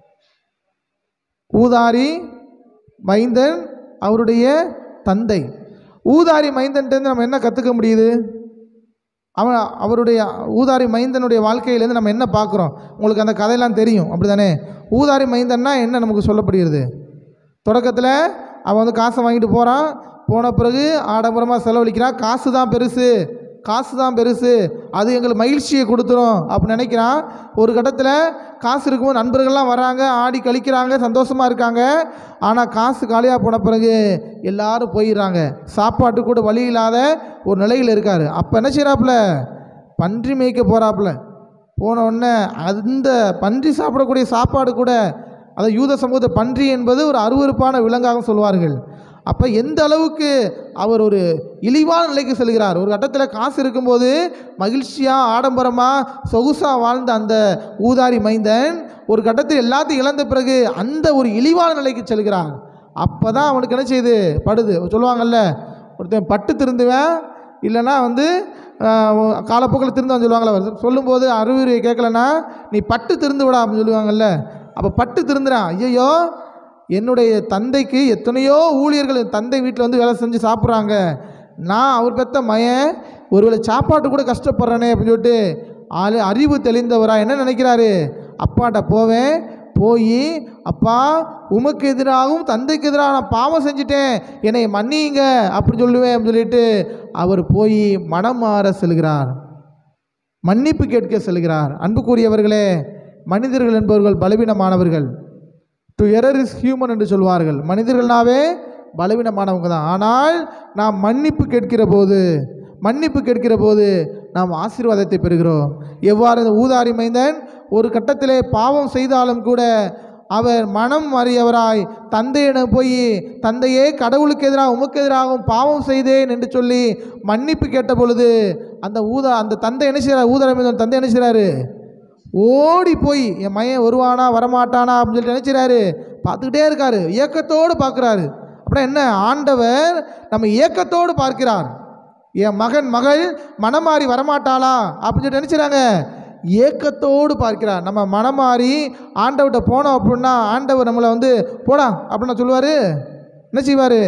ஊதாரி மைந்தன் அவருடைய தந்தை ஊதாரி மைந்தன்ட்டு நம்ம என்ன கற்றுக்க முடியுது அவன் அவருடைய ஊதாரி மைந்தனுடைய வாழ்க்கையிலேருந்து நம்ம என்ன பார்க்குறோம் உங்களுக்கு அந்த கதையெல்லாம் தெரியும் அப்படி தானே ஊதாரி மைந்தன்னா என்ன நமக்கு சொல்லப்படுகிறது தொடக்கத்தில் அவன் வந்து காசை வாங்கிட்டு போகிறான் போன பிறகு ஆடம்பரமாக செலவழிக்கிறான் காசு தான் பெருசு காசு தான் பெருசு அது எங்களுக்கு மகிழ்ச்சியை கொடுத்துரும் அப்படி நினைக்கிறான் ஒரு கட்டத்தில் காசு இருக்கும்போது நண்பர்கள்லாம் வராங்க ஆடி கழிக்கிறாங்க சந்தோஷமாக இருக்காங்க ஆனால் காசு காலியாக போன பிறகு எல்லாரும் போயிடுறாங்க சாப்பாட்டு கூட வழி இல்லாத ஒரு நிலையில் இருக்கார் அப்போ என்ன செய்கிறாப்புல பன்றி மேய்க்க போகிறாப்புல போன உடனே அந்த பன்றி சாப்பிடக்கூடிய சாப்பாடு கூட அதை யூத சமூகத்தை பன்றி என்பது ஒரு அருவருப்பான விலங்காக சொல்வார்கள் அப்போ எந்த அளவுக்கு அவர் ஒரு இழிவான நிலைக்கு செல்கிறார் ஒரு கட்டத்தில் காசு இருக்கும்போது மகிழ்ச்சியாக ஆடம்பரமாக சொகுசாக வாழ்ந்த அந்த ஊதாரி மைந்தன் ஒரு கட்டத்தில் எல்லாத்தையும் இழந்த பிறகு அந்த ஒரு இழிவான நிலைக்கு செல்கிறார் அப்போ தான் அவனுக்கு என்ன செய்யுது படுது சொல்லுவாங்கல்ல ஒருத்தன் பட்டு திருந்துவேன் இல்லைன்னா வந்து ஆஹ், காலப்போக்கில் திருந்தவன் சொல்லுவாங்கள்ல சொல்லும்போது அறிவுரையை கேட்கலன்னா நீ பட்டு திருந்து விடா அப்படின்னு சொல்லுவாங்கல்ல அப்போ பட்டு திருந்துறான் ஐயோ என்னுடைய தந்தைக்கு எத்தனையோ ஊழியர்கள் என் தந்தை வீட்டில் வந்து வேலை செஞ்சு சாப்பிட்றாங்க நான் அவர் பெத்த மயன் ஒருவேளை சாப்பாட்டு கூட கஷ்டப்படுறேனே அப்படின்னு சொல்லிட்டு ஆளு அறிவு தெளிந்தவரா என்ன நினைக்கிறாரு அப்பாட்ட போவேன் போய் அப்பா உமக்கு எதிராகவும் தந்தைக்கு எதிராக நான் பாவம் செஞ்சிட்டேன் என்னை மன்னியுங்க அப்படி சொல்லுவேன் அப்படின்னு சொல்லிட்டு அவர் போய் மனம் மாற செல்கிறார் மன்னிப்பு கேட்க செல்கிறார் அன்புக்குரியவர்களே மனிதர்கள் என்பவர்கள் பலவீனமானவர்கள் டு எரர் இஸ் ஹியூமன் என்று சொல்வார்கள் மனிதர்கள்னாவே பலவீனமானவங்க தான் ஆனால் நாம் மன்னிப்பு கேட்கிற போது மன்னிப்பு கேட்கிற போது நாம் ஆசீர்வாதத்தை பெறுகிறோம் எவ்வாறு இந்த ஊதாரி மைந்தன் ஒரு கட்டத்திலே பாவம் செய்தாலும் கூட அவர் மனம் அறியவராய் தந்தையிடம் போய் தந்தையே கடவுளுக்கு எதிராக உமக்கு எதிராகவும் பாவம் செய்தேன் என்று சொல்லி மன்னிப்பு கேட்ட பொழுது அந்த ஊதா அந்த தந்தை என்ன செய்கிறார் ஊதாரி மைந்தன் தந்தை என்ன செய்கிறாரு ஓடி போய் என் மயன் வருவானா வரமாட்டானா அப்படின்னு சொல்லிட்டு நினைச்சிறாரு பார்த்துக்கிட்டே இருக்காரு ஏக்கத்தோடு பார்க்குறாரு அப்புறம் என்ன ஆண்டவர் நம்ம ஏக்கத்தோடு பார்க்கிறார் என் மகன் மகள் மனமாறி வரமாட்டாளா அப்படின்னு சொல்லிட்டு நினைச்சிறாங்க ஏக்கத்தோடு பார்க்கிறார் நம்ம மனமாறி ஆண்டவர்கிட்ட போனோம் அப்படின்னா ஆண்டவர் நம்மளை வந்து போடா அப்படின்னு சொல்லுவார் என்ன செய்வார்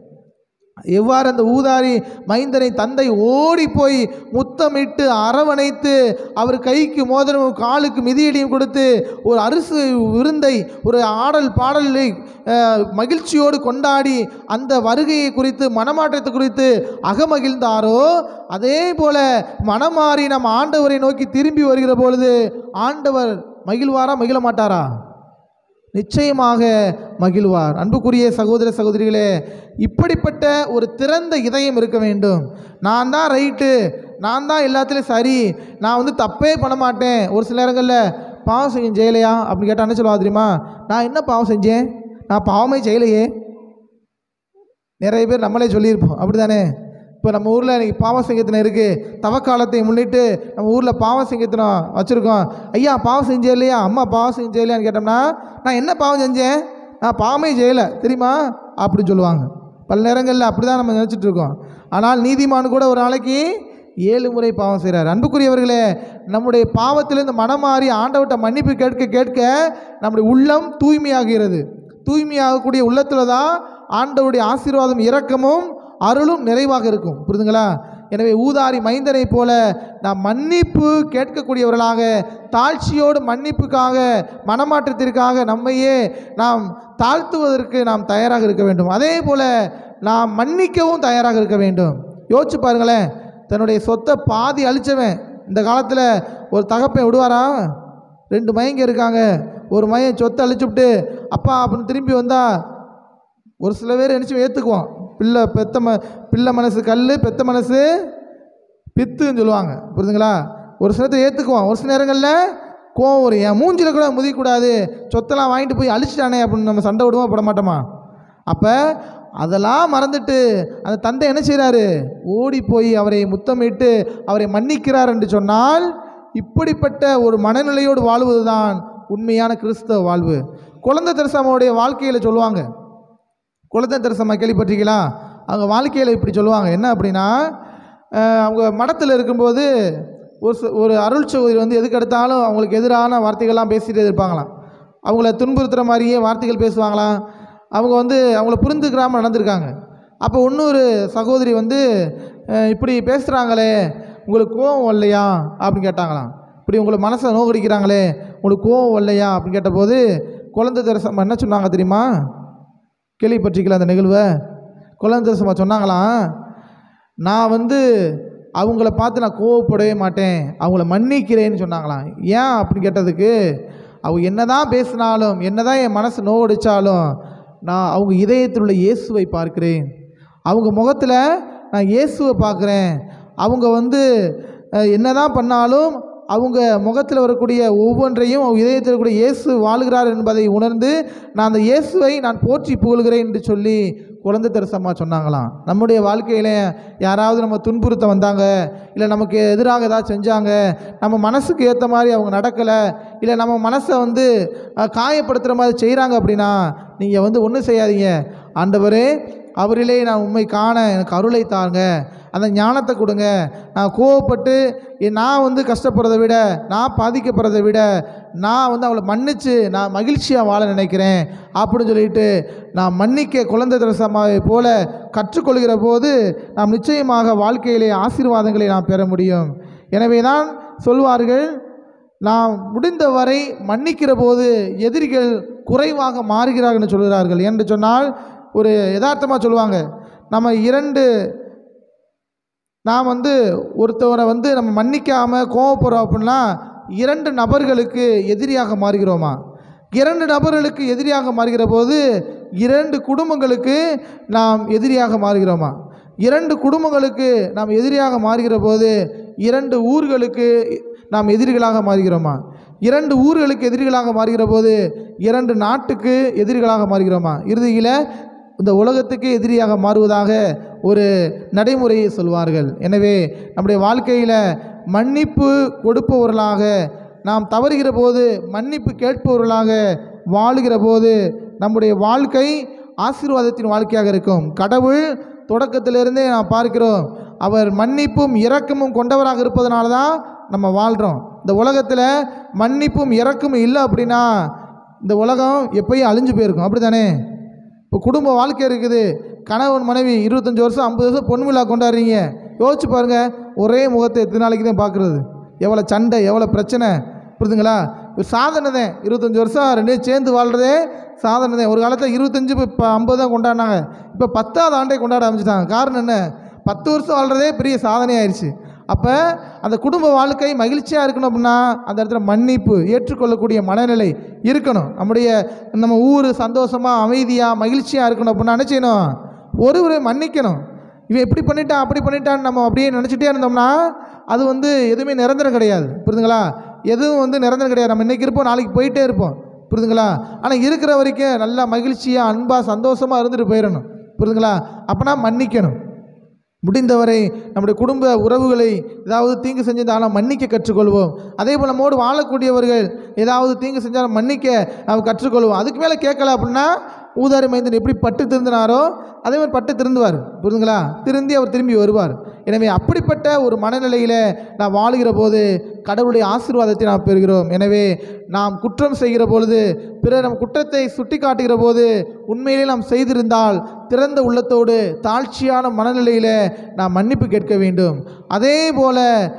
எவ்வாறு அந்த ஊதாரி மைந்தனை தந்தை ஓடி போய் முத்தமிட்டு அரவணைத்து அவர் கைக்கு மோதிரமும் காலுக்கு மிதியடியும் கொடுத்து ஒரு அரிசி விருந்தை ஒரு ஆடல் பாடலை அஹ், மகிழ்ச்சியோடு கொண்டாடி அந்த வருகையை குறித்து மனமாற்றத்தை குறித்து அகமகிழ்ந்தாரோ அதே போல மனமாறி நம் ஆண்டவரை நோக்கி திரும்பி வருகிற பொழுது ஆண்டவர் மகிழ்வாரா மகிழ மாட்டாரா நிச்சயமாக மகிழ்வார் அன்புக்குரிய சகோதர சகோதரிகளே இப்படிப்பட்ட ஒரு திறந்த இதயம் இருக்க வேண்டும் நான் தான் ரைட்டு நான் தான் எல்லாத்துலேயும் சரி நான் வந்து தப்பே பண்ண மாட்டேன் ஒரு சில நேரங்களில் பாவம் செஞ்சேன் செய்யலையா அப்படின்னு கேட்டால் என்ன சொல்லுவா தெரியுமா நான் என்ன பாவம் செஞ்சேன் நான் பாவமே செய்யலையே நிறைய பேர் நம்மளே சொல்லியிருப்போம் அப்படி தானே இப்போ நம்ம ஊரில் இன்னைக்கு பாவ சங்கத்தினம் இருக்குது தவக்காலத்தை முன்னிட்டு நம்ம ஊரில் பாவ சங்கத்தினம் வச்சுருக்கோம் ஐயா பாவம் செஞ்சே இல்லையா அம்மா பாவம் செஞ்சே இல்லையான்னு கேட்டோம்னா நான் என்ன பாவம் செஞ்சேன் நான் பாவமே செய்யலை தெரியுமா அப்படின்னு சொல்லுவாங்க பல நேரங்களில் அப்படி தான் நம்ம நினச்சிட்டு இருக்கோம் ஆனால் நீதிமான் கூட ஒரு நாளைக்கு ஏழு முறை பாவம் செய்கிறார் அன்புக்குரியவர்களே நம்முடைய பாவத்திலிருந்து மனம் மாறி ஆண்டவர்கிட்ட மன்னிப்பு கேட்க கேட்க நம்முடைய உள்ளம் தூய்மையாகிறது தூய்மையாகக்கூடிய உள்ளத்தில் தான் ஆண்டவருடைய ஆசீர்வாதம் இரக்கமும் அருளும் நிறைவாக இருக்கும் புரிதுங்களா எனவே ஊதாரி மைந்தனை போல நாம் மன்னிப்பு கேட்கக்கூடியவர்களாக தாழ்ச்சியோடு மன்னிப்புக்காக மனமாற்றத்திற்காக நம்மையே நாம் தாழ்த்துவதற்கு நாம் தயாராக இருக்க வேண்டும் அதே போல் நாம் மன்னிக்கவும் தயாராக இருக்க வேண்டும் யோசிச்சு பாருங்களேன் தன்னுடைய சொத்தை பாதி அழிச்சவன் இந்த காலத்தில் ஒரு தகப்பன் விடுவாரா ரெண்டு மயங்க இருக்காங்க ஒரு மயன் சொத்தை அழிச்சுவிட்டு அப்பா அப்படின்னு திரும்பி வந்தா ஒரு சில பேர் நினச்சி ஏற்றுக்குவோம் பிள்ளை பெத்த ம பிள்ளை மனசு கல் பெத்த மனசு பித்துன்னு சொல்லுவாங்க புரியுதுங்களா ஒரு சிலத்தை ஏற்றுக்குவோம் ஒரு சில நேரங்களில் கோவம் வரும் என் மூஞ்சில் கூட முதிக்கூடாது சொத்தெல்லாம் வாங்கிட்டு போய் அழிச்சிட்டானே அப்படின்னு நம்ம சண்டை விடுவோம் போட மாட்டோமா அப்போ அதெல்லாம் மறந்துட்டு அந்த தந்தை என்ன செய்கிறாரு ஓடி போய் அவரை முத்தமிட்டு அவரை மன்னிக்கிறார் என்று சொன்னால் இப்படிப்பட்ட ஒரு மனநிலையோடு வாழ்வது தான் உண்மையான கிறிஸ்தவ வாழ்வு குழந்தை தெரசாமாவுடைய வாழ்க்கையில் சொல்லுவாங்க குழந்தை தெரசம்மா கேள்விப்பட்டிருக்கீங்களா அவங்க வாழ்க்கையில் இப்படி சொல்லுவாங்க என்ன அப்படின்னா அஹ், அவங்க மடத்தில் இருக்கும்போது ஒரு ச- ஒரு அருள் சகோதரி வந்து எதுக்கு எடுத்தாலும் அவங்களுக்கு எதிரான வார்த்தைகள்லாம் பேசிட்டு இருப்பாங்களாம் அவங்கள துன்புறுத்துகிற மாதிரியே வார்த்தைகள் பேசுவாங்களாம் அவங்க வந்து அவங்கள புரிந்துக்கிறாமல் நடந்திருக்காங்க அப்போ இன்னொரு சகோதரி வந்து அஹ், இப்படி பேசுகிறாங்களே உங்களுக்கு கோவம் இல்லையா அப்படின்னு கேட்டாங்களாம் இப்படி உங்களை மனசை நோக்கடிக்கிறாங்களே உங்களுக்கு கோவம் இல்லையா அப்படின்னு கேட்டபோது குழந்தை தெரசம்மா என்ன சொன்னாங்க தெரியுமா கேள்விப்பட்டிருக்கல அந்த நிகழ்வை குழந்தை சும்மா சொன்னாங்களாம் நான் வந்து அவங்கள பார்த்து நான் கோவப்படவே மாட்டேன் அவங்கள மன்னிக்கிறேன்னு சொன்னாங்களாம் ஏன் அப்படின்னு கேட்டதுக்கு அவங்க என்னதான் பேசினாலும் என்னதான் என் மனசு நோவடிச்சாலும் நான் அவங்க இதயத்தில் உள்ள இயேசுவை பார்க்கிறேன் அவங்க முகத்தில் நான் இயேசுவை பார்க்குறேன் அவங்க வந்து அஹ், என்னதான் பண்ணாலும் அவங்க முகத்தில் வரக்கூடிய ஒவ்வொன்றையும் அவங்க இதயத்தில் இருக்கக்கூடிய இயேசு வாழ்கிறார் என்பதை உணர்ந்து நான் அந்த இயேசுவை நான் போற்றி புகழ்கிறேன் என்று சொல்லி குழந்தை தெரசம்மா சொன்னாங்களாம் நம்முடைய வாழ்க்கையில் யாராவது நம்ம துன்புறுத்த வந்தாங்க இல்லை நமக்கு எதிராக ஏதாவது செஞ்சாங்க நம்ம மனசுக்கு ஏற்ற மாதிரி அவங்க நடக்கலை இல்லை நம்ம மனசை வந்து அஹ், காயப்படுத்துகிற மாதிரி செய்கிறாங்க அப்படின்னா நீங்கள் வந்து ஒன்றும் செய்யாதீங்க ஆண்டவரே அவரிலே நான் உண்மை காண எனக்கு அருளை தாங்க அந்த ஞானத்தை கொடுங்க நான் கோவப்பட்டு எ- நான் வந்து கஷ்டப்படுறதை விட நான் பாதிக்கப்படுறதை விட நான் வந்து அவளை மன்னித்து நான் மகிழ்ச்சியாக வாழ நினைக்கிறேன் அப்படின்னு சொல்லிட்டு நான் மன்னிக்க குழந்தை திரசமாவை போல கற்றுக்கொள்கிற போது நாம் நிச்சயமாக வாழ்க்கையிலே ஆசீர்வாதங்களை நாம் பெற முடியும் எனவே தான் சொல்வார்கள் நாம் முடிந்தவரை மன்னிக்கிற போது எதிரிகள் குறைவாக மாறுகிறார்கள் சொல்கிறார்கள் என்று சொன்னால் ஒரு யதார்த்தமாக சொல்லுவாங்க நம்ம இரண்டு நாம் வந்து ஒருத்தவரை வந்து நம்ம மன்னிக்காமல் கோவப்படுறோம் அப்படின்னா இரண்டு நபர்களுக்கு எதிரியாக மாறுகிறோமா இரண்டு நபர்களுக்கு எதிரியாக மாறுகிற போது இரண்டு குடும்பங்களுக்கு நாம் எதிரியாக மாறுகிறோமா இரண்டு குடும்பங்களுக்கு நாம் எதிரியாக மாறுகிற போது இரண்டு ஊர்களுக்கு நாம் எதிரிகளாக மாறுகிறோமா இரண்டு ஊர்களுக்கு எதிரிகளாக மாறுகிற போது இரண்டு நாட்டுக்கு எதிரிகளாக மாறுகிறோமா இறுதியில் இந்த உலகத்துக்கு எதிரியாக மாறுவதாக ஒரு நடைமுறையை சொல்வார்கள் எனவே நம்முடைய வாழ்க்கையில் மன்னிப்பு கொடுப்பவர்களாக நாம் தவறுகிற போது மன்னிப்பு கேட்பவர்களாக வாழுகிற போது நம்முடைய வாழ்க்கை ஆசீர்வாதத்தின் வாழ்க்கையாக இருக்கும் கடவுள் தொடக்கத்திலிருந்தே நாம் பார்க்கிறோம் அவர் மன்னிப்பும் இரக்கமும் கொண்டவராக இருப்பதனால தான் நம்ம வாழ்கிறோம் இந்த உலகத்தில் மன்னிப்பும் இரக்கமும் இல்லை அப்படின்னா இந்த உலகம் எப்பயும் அழிஞ்சு போயிருக்கும் அப்படி தானே இப்போ குடும்ப வாழ்க்கை இருக்குது கணவன் மனைவி இருபத்தஞ்சி வருஷம் ஐம்பது வருஷம் பொண்ணு விழா கொண்டாடுறீங்க யோசிச்சு பாருங்கள் ஒரே முகத்தை எத்தனை நாளைக்கு தான் பார்க்குறது எவ்வளோ சண்டை எவ்வளோ பிரச்சனை புரிதுங்களா ஒரு சாதனை தான் இருபத்தஞ்சி வருஷம் ரெண்டே சேர்ந்து வாழ்கிறதே சாதனை தான் ஒரு காலத்தில் இருபத்தஞ்சி இப்போ ஐம்பது தான் கொண்டாடினாங்க இப்போ பத்தாவது ஆண்டே கொண்டாட ஆரம்பிச்சிட்டாங்க காரணம் என்ன பத்து வருஷம் வாழ்கிறதே பெரிய சாதனை ஆயிடுச்சு அப்போ அந்த குடும்ப வாழ்க்கை மகிழ்ச்சியாக இருக்கணும் அப்படின்னா அந்த இடத்துல மன்னிப்பு ஏற்றுக்கொள்ளக்கூடிய மனநிலை இருக்கணும் நம்முடைய நம்ம ஊர் சந்தோஷமாக அமைதியாக மகிழ்ச்சியாக இருக்கணும் அப்படின்னா என்ன செய்யணும் ஒருவரை மன்னிக்கணும் இவன் எப்படி பண்ணிட்டான் அப்படி பண்ணிட்டான்னு நம்ம அப்படியே நினச்சிட்டே இருந்தோம்னா அது வந்து எதுவுமே நிரந்தரம் கிடையாது புரியுதுங்களா எதுவும் வந்து நிரந்தரம் கிடையாது நம்ம இன்றைக்கி இருப்போம் நாளைக்கு போயிட்டே இருப்போம் புரியுதுங்களா ஆனால் இருக்கிற வரைக்கும் நல்லா மகிழ்ச்சியாக அன்பாக சந்தோஷமாக இருந்துட்டு போயிடணும் புரியுதுங்களா அப்போனா மன்னிக்கணும் முடிந்தவரை நம்முடைய குடும்ப உறவுகளை ஏதாவது தீங்கு செஞ்சிருந்தாலும் மன்னிக்க கற்றுக்கொள்வோம் அதே போல் நம்மோடு வாழக்கூடியவர்கள் ஏதாவது தீங்கு செஞ்சாலும் மன்னிக்க நாம் கற்றுக்கொள்வோம் அதுக்கு மேலே கேட்கல அப்படின்னா ஊதாரி மைந்தன் எப்படி பட்டு திருந்தினாரோ அதே மாதிரி பட்டு திருந்துவார் புரியுதுங்களா திருந்தி அவர் திரும்பி வருவார் எனவே அப்படிப்பட்ட ஒரு மனநிலையில் நாம் வாழுகிற போது கடவுளுடைய ஆசீர்வாதத்தை நாம் பெறுகிறோம் எனவே நாம் குற்றம் செய்கிற பொழுது பிறர் நம் குற்றத்தை சுட்டி காட்டுகிற போது உண்மையிலே நாம் செய்திருந்தால் திறந்த உள்ளத்தோடு தாழ்ச்சியான மனநிலையில் நாம் மன்னிப்பு கேட்க வேண்டும் அதே போல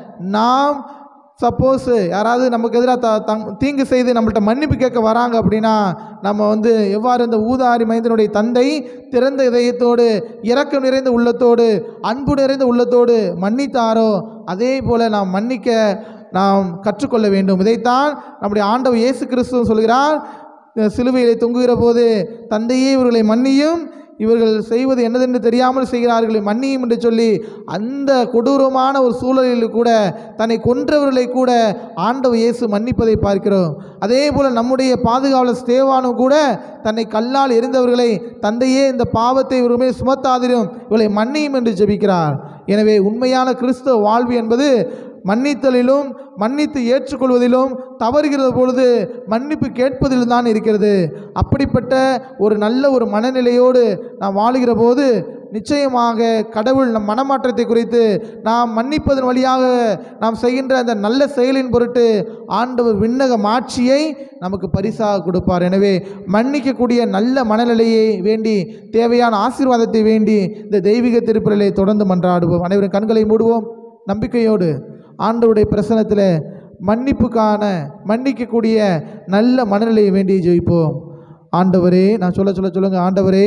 நாம் சப்போஸ் யாராவது நமக்கு எதிராக த தங் தீங்கு செய்து நம்மள்ட்ட மன்னிப்பு கேட்க வராங்க அப்படின்னா நம்ம வந்து எவ்வாறு இந்த ஊதாரி மைந்தனுடைய தந்தை திறந்த இதயத்தோடு இரக்கம் நிறைந்த உள்ளத்தோடு அன்பு நிறைந்த உள்ளத்தோடு மன்னித்தாரோ அதே போல் நாம் மன்னிக்க நாம் கற்றுக்கொள்ள வேண்டும் இதைத்தான் நம்முடைய ஆண்டவர் இயேசு கிறிஸ்துவ சொல்கிறார் சிலுவையிலே தொங்குகிற போது தந்தையே இவர்களை மன்னியும் இவர்கள் செய்வது என்னதென்று தெரியாமல் செய்கிறார்களே மன்னியும் என்று சொல்லி அந்த கொடூரமான ஒரு சூழலில் கூட தன்னை கொன்றவர்களை கூட ஆண்டவர் இயேசு மன்னிப்பதை பார்க்கிறோம் அதே போல் நம்முடைய பாதுகாவலர் ஸ்தேவானும் கூட தன்னை கல்லால் எரிந்தவர்களை தந்தையே இந்த பாவத்தை இவருமே சுமத்தாதிரும் இவளை மன்னியும் என்று ஜெபிக்கிறார் எனவே உண்மையான கிறிஸ்தவ வாழ்வு என்பது மன்னித்தலிலும் மன்னித்து ஏற்றுக்கொள்வதிலும் தவறுகிற பொழுது மன்னிப்பு கேட்பதிலும் தான் இருக்கிறது அப்படிப்பட்ட ஒரு நல்ல ஒரு மனநிலையோடு நாம் வாழுகிற போது நிச்சயமாக கடவுள் நம் மனமாற்றத்தை குறித்து நாம் மன்னிப்பதன் வழியாக நாம் செய்கின்ற அந்த நல்ல செயலின் பொருட்டு ஆண்டவர் விண்ணக மாட்சியை நமக்கு பரிசாக கொடுப்பார் எனவே மன்னிக்கக்கூடிய நல்ல மனநிலையை வேண்டி தேவையான ஆசீர்வாதத்தை வேண்டி இந்த தெய்வீக திருப்பலிலை தொடர்ந்து மன்றாடுவோம் அனைவரும் கண்களை மூடுவோம் நம்பிக்கையோடு ஆண்டவருடைய பிரசனத்தில் மன்னிப்புக்கான மன்னிக்கக்கூடிய நல்ல மனநிலையை வேண்டி ஜெயிப்போம் ஆண்டவரே நான் சொல்ல சொல்ல சொல்லுங்க ஆண்டவரே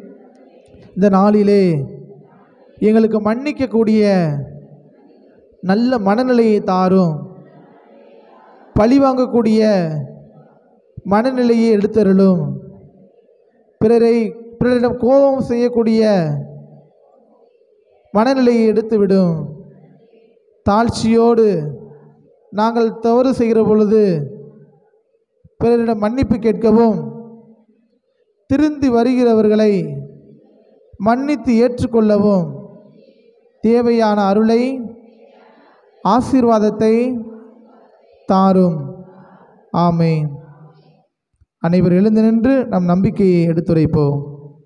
இந்த நாளிலே எங்களுக்கு மன்னிக்கக்கூடிய நல்ல மனநிலையை தாரும் பழி வாங்கக்கூடிய மனநிலையை எடுத்தருளும் பிறரை பிறரிடம் கோபம் செய்யக்கூடிய மனநிலையை எடுத்துவிடும் தாழ்ச்சியோடு நாங்கள் தவறு செய்கிற பொழுது பிறரிடம் மன்னிப்பு கேட்கவும் திருந்தி வருகிறவர்களை மன்னித்து ஏற்றுக்கொள்ளவும் தேவையான அருளை ஆசீர்வாதத்தை தாரும் ஆமென் அனைவர் எழுந்து நின்று நம் நம்பிக்கையை எடுத்துரைப்போம்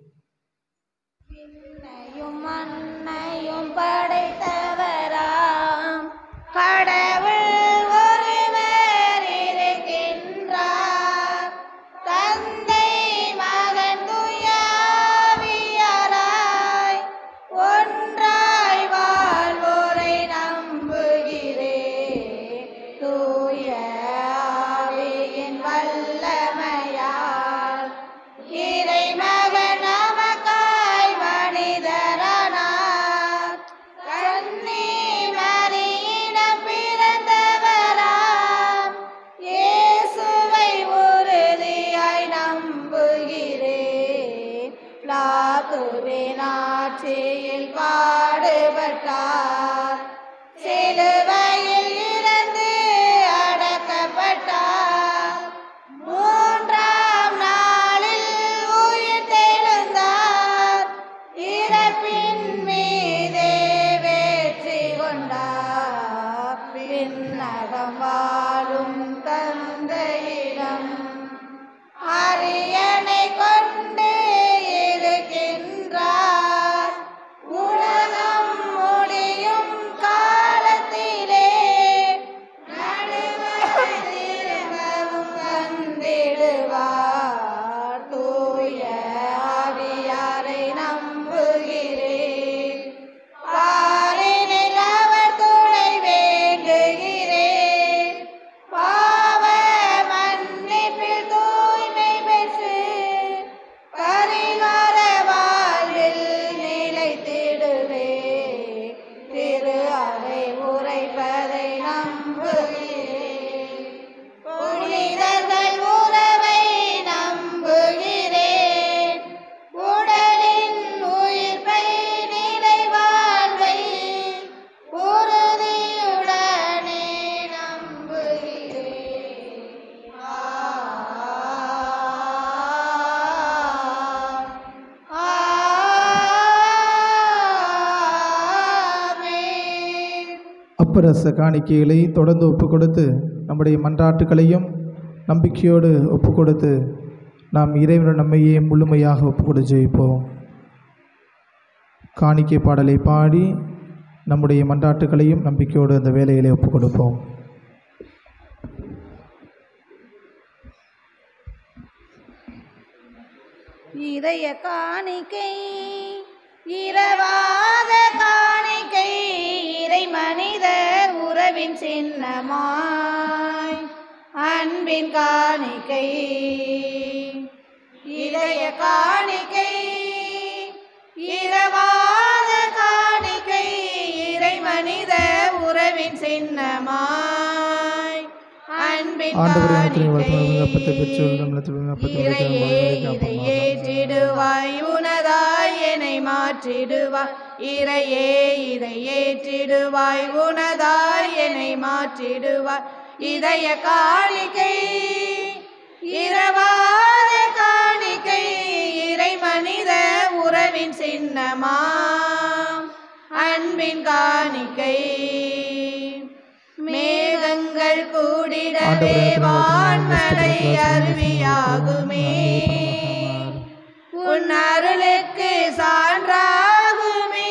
விண்ணையும் மண்ணையும் படைத்தவராம் கடவுள் ஒருவர் இருக்கின்றார் தந்தை மகன் துயாவியராய் ஒன்றாய் வாழ்வோரை நம்புகிறேன் தூய ஆவியின் வல்லமையால் இறைமகன் அப்பரச காணிக்கைகளை தொடர்ந்து ஒப்பு கொடுத்து நம்முடைய மன்றாட்டுகளையும் நம்பிக்கையோடு ஒப்பு கொடுத்து நாம் இறைவன் நம்மையே முழுமையாக ஒப்பு கொடு ஜெயிப்போம் காணிக்கை பாடலை பாடி நம்முடைய மன்றாட்டுகளையும் நம்பிக்கையோடு அந்த வேலைகளை ஒப்பு கொடுப்போம் இதய காணிக்கை இரவாத காணிக்கை இறை மனிதர் உறவின் சின்னமாய் அன்பின் காணிக்கை இதய காணிக்கை இரவாத காணிக்கை இறை மனித உறவின் சின்னமாய் அன்பின் ஆண்டவரே காணிக்கை அப்பத்தை பெற்று நம்மளத்தில் அப்பத்தை இறையே இதை ஏற்றிடுவாய் உனதாய் என்னை மாற்றிடுவாய் இறையே இதை ஏற்றிடுவாய் உனதாய் என்னை மாற்றிடுவாய் இதய காணிக்கை இரவாத காணிக்கை இறை மனித உறவின் சின்னமாம் அன்பின் காணிக்கை மேகங்கள் கூடிடவே வான்மழை அருவியாகுமே உன் அருளுக்கு சான்றாகுமே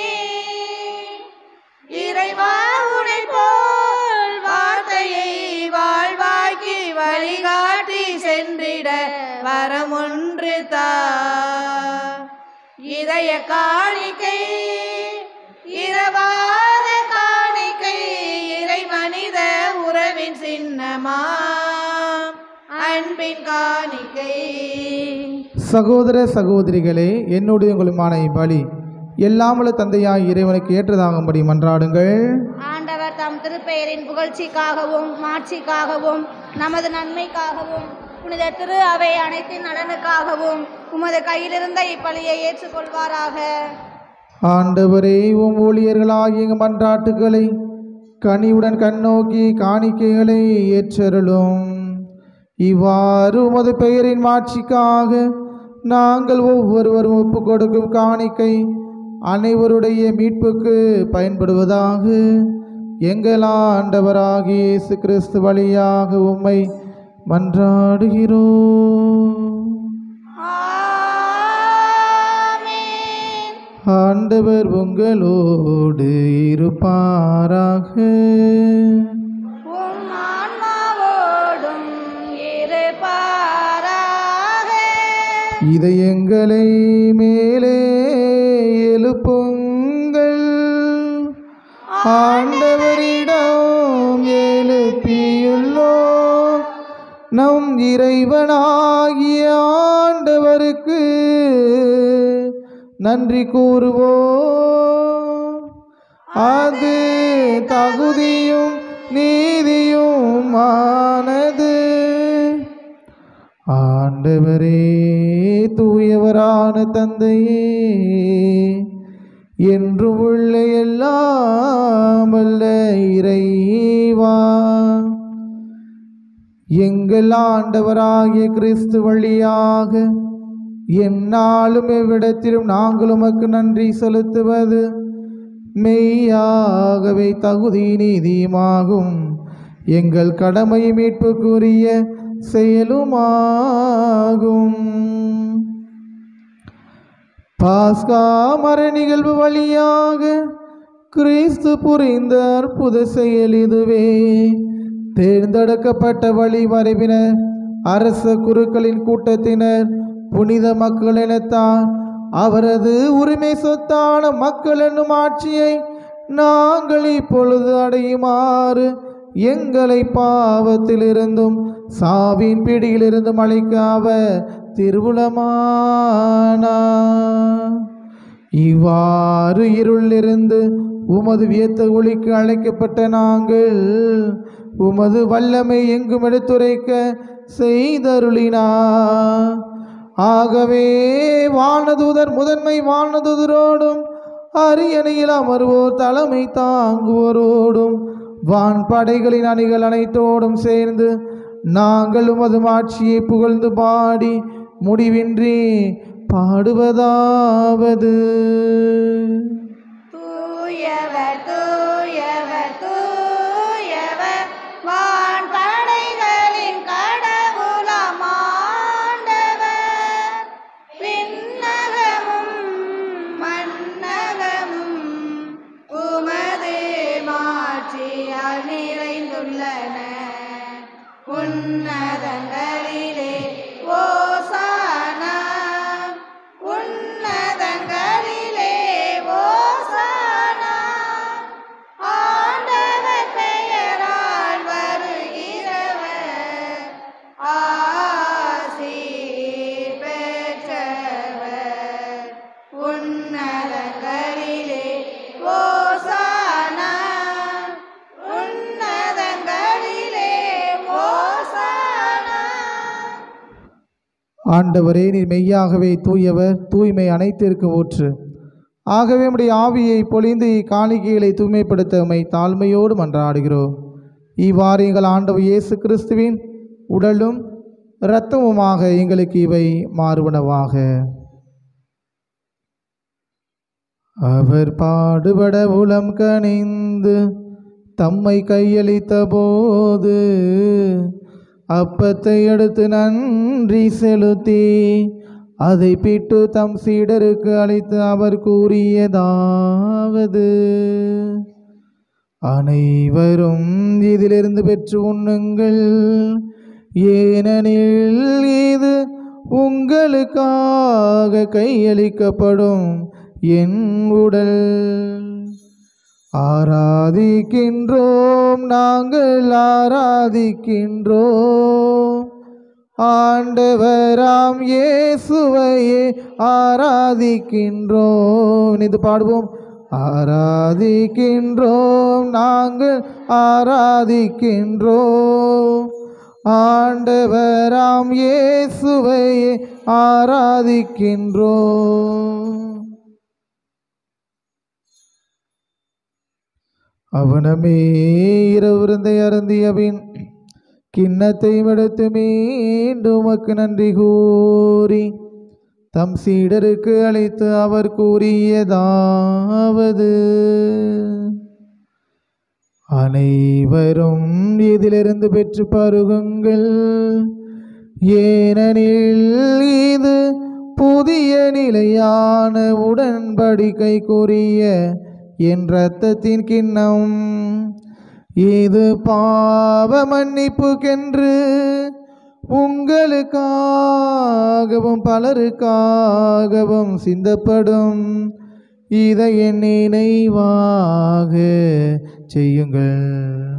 இறைவா உனை போல் வார்த்தையை வாழ்வாக்கி வழிகாட்டி சென்றிட வரமொன்று தா இதய காணிக்கை இரவாத காணிக்கை இறை மனித உறவின் சின்னமா அன்பின் காணிக்கை சகோதர சகோதரிகளே என்னுடைய உங்களுமான பலி எல்லாமல தந்தையாய் இறைவனுக்கு ஏற்றதாகும்படி மன்றாடுங்கள் ஆண்டவர் தம் திருப்பெயரின் புகழ்ச்சிக்காகவும் மாட்சிக்காகவும் நமது நன்மைக்காகவும் புனித திரு அவை அனைத்தின் நலனுக்காகவும் உமது கையிலிருந்த இப்பலியை ஏற்றுக்கொள்வாராக ஆண்டவரே உம் ஊழியர்களாகிய எங்கள் மன்றாட்டுகளை கனிவுடன் கண்ணோக்கி காணிக்கைகளை ஏற்றருளும் இவ்வாறு உமது பெயரின் மாட்சிக்காக நாங்கள் ஒவ்வொருவரும் ஒப்பு கொடுக்கும் காணிக்கை அனைவருடைய மீட்புக்கு பயன்படுவதாக எங்கள் ஆண்டவராகிய இயேசு கிறிஸ்து வழியாக உம்மை மன்றாடுகிறோம் ஆமென். ஆண்டவர் உங்களோடு இருப்பாராக உம் ஆன்மாவோடும் இருப்பாராக இதயங்களை மேலே எழுப்புங்கள் ஆண்டவரிடம் எழுப்பியுள்ளோ நம் இறைவனாகிய ஆண்டவருக்கு நன்றி கூறுவோம் அது தகுதியும் நீதியும் ஆனது ஆண்டவரே தூயவரான தந்தையே என்று உள்ள எல்லாம் வல்ல இறைவா எங்கள் ஆண்டவராகிய கிறிஸ்து வழியாக எந்நாளும் எவ்விடத்திலும் நாங்கள் உமக்கு நன்றி செலுத்துவது மெய்யாகவே தகுதி நீதியுமாகும் எங்கள் கடமை மீட்புக்குரிய செயலுமாகும் பாஸ்கா மர நிகழ்வு வழியாக கிறிஸ்து புரிந்த அற்புத செயல் இதுவே தேர்ந்தெடுக்கப்பட்ட வழிமறைவினர் அரச குருக்களின் கூட்டத்தினர் புனித மக்கள் எனத்தான் அவரது உரிமை சொத்தான மக்கள் என்னும் ஆட்சியை நாங்கள் இப்பொழுது அடையுமாறு எங்களை பாவத்திலிருந்தும் சாவின் பிடியிலிருந்தும் அழைக்க அவர் திருவுளமானா இவ்வாறு இருளிலிருந்து உமது வியத்த ஒளிக்கு அழைக்கப்பட்ட நாங்கள் உமது வல்லமை எங்கும் எடுத்துரைக்க செய்தருளினா ஆகவே வானதூதர் முதன்மை வானதூதரோடும் அரியணையில் அமர்வோர் தலைமை தாங்குவோரோடும் வான் படைகளின் அணிகள் அனைத்தோடும் சேர்ந்து நாங்கள் உமது மாட்சியை புகழ்ந்து பாடி முடிவின்றி பாடுவதாவது தூயவர் தூயவர் தூயவர் ஆண்டவரே நீர் மெய்யாகவே தூயவர் தூய்மை அனைத்திற்கு ஊற்று ஆகவே உம்முடைய ஆவியை பொழிந்து இக்காணிக்கைகளை தூய்மைப்படுத்த உம்மை தாழ்மையோடு மன்றாடுகிறோம் இவ்வாறு எங்கள் ஆண்டவர் இயேசு கிறிஸ்துவின் உடலும் இரத்தமுமாக எங்களுக்கு இவை மாறுவனவாக அவர் பாடுபட உளம் கனிந்து தம்மை கையளித்த போது அப்பத்தை எடுத்து நன்றி செலுத்தி அதை பிட்டு தம் சீடருக்கு அளித்து அவர் கூறியதாவது அனைவரும் இதிலிருந்து பெற்று உண்ணுங்கள் ஏனெனில் இது உங்களுக்காக கையளிக்கப்படும் என் உடல் ஆராதிக்கின்றோம் நாங்கள் ஆராதிக்கின்றோம் ஆண்டவராம் இயேசுவையே ஆராதிக்கின்றோம் இது பாடுவோம் ஆராதிக்கின்றோம் நாங்கள் ஆராதிக்கின்றோம் ஆண்டவராம் இயேசுவையே ஆராதிக்கின்றோம் அவனமே இரவிருந்தை அருந்திய பின் கிண்ணத்தை எடுத்து மீண்டும் உமக்கு நன்றி கூறி தம் சீடருக்கு அழைத்து அவர் கூறியதாவது அனைவரும் இதிலிருந்து பெற்று பருகுங்கள் ஏனெனில் இது புதிய நிலையான உடன்படிக்கை கூறிய என் இரத்தத்தின் கிண்ணம் இது பாவ மன்னிப்புக்கென்று உங்களுக்காகவும் பலருக்காகவும் சிந்தப்படும் இதை என் நினைவாக செய்யுங்கள்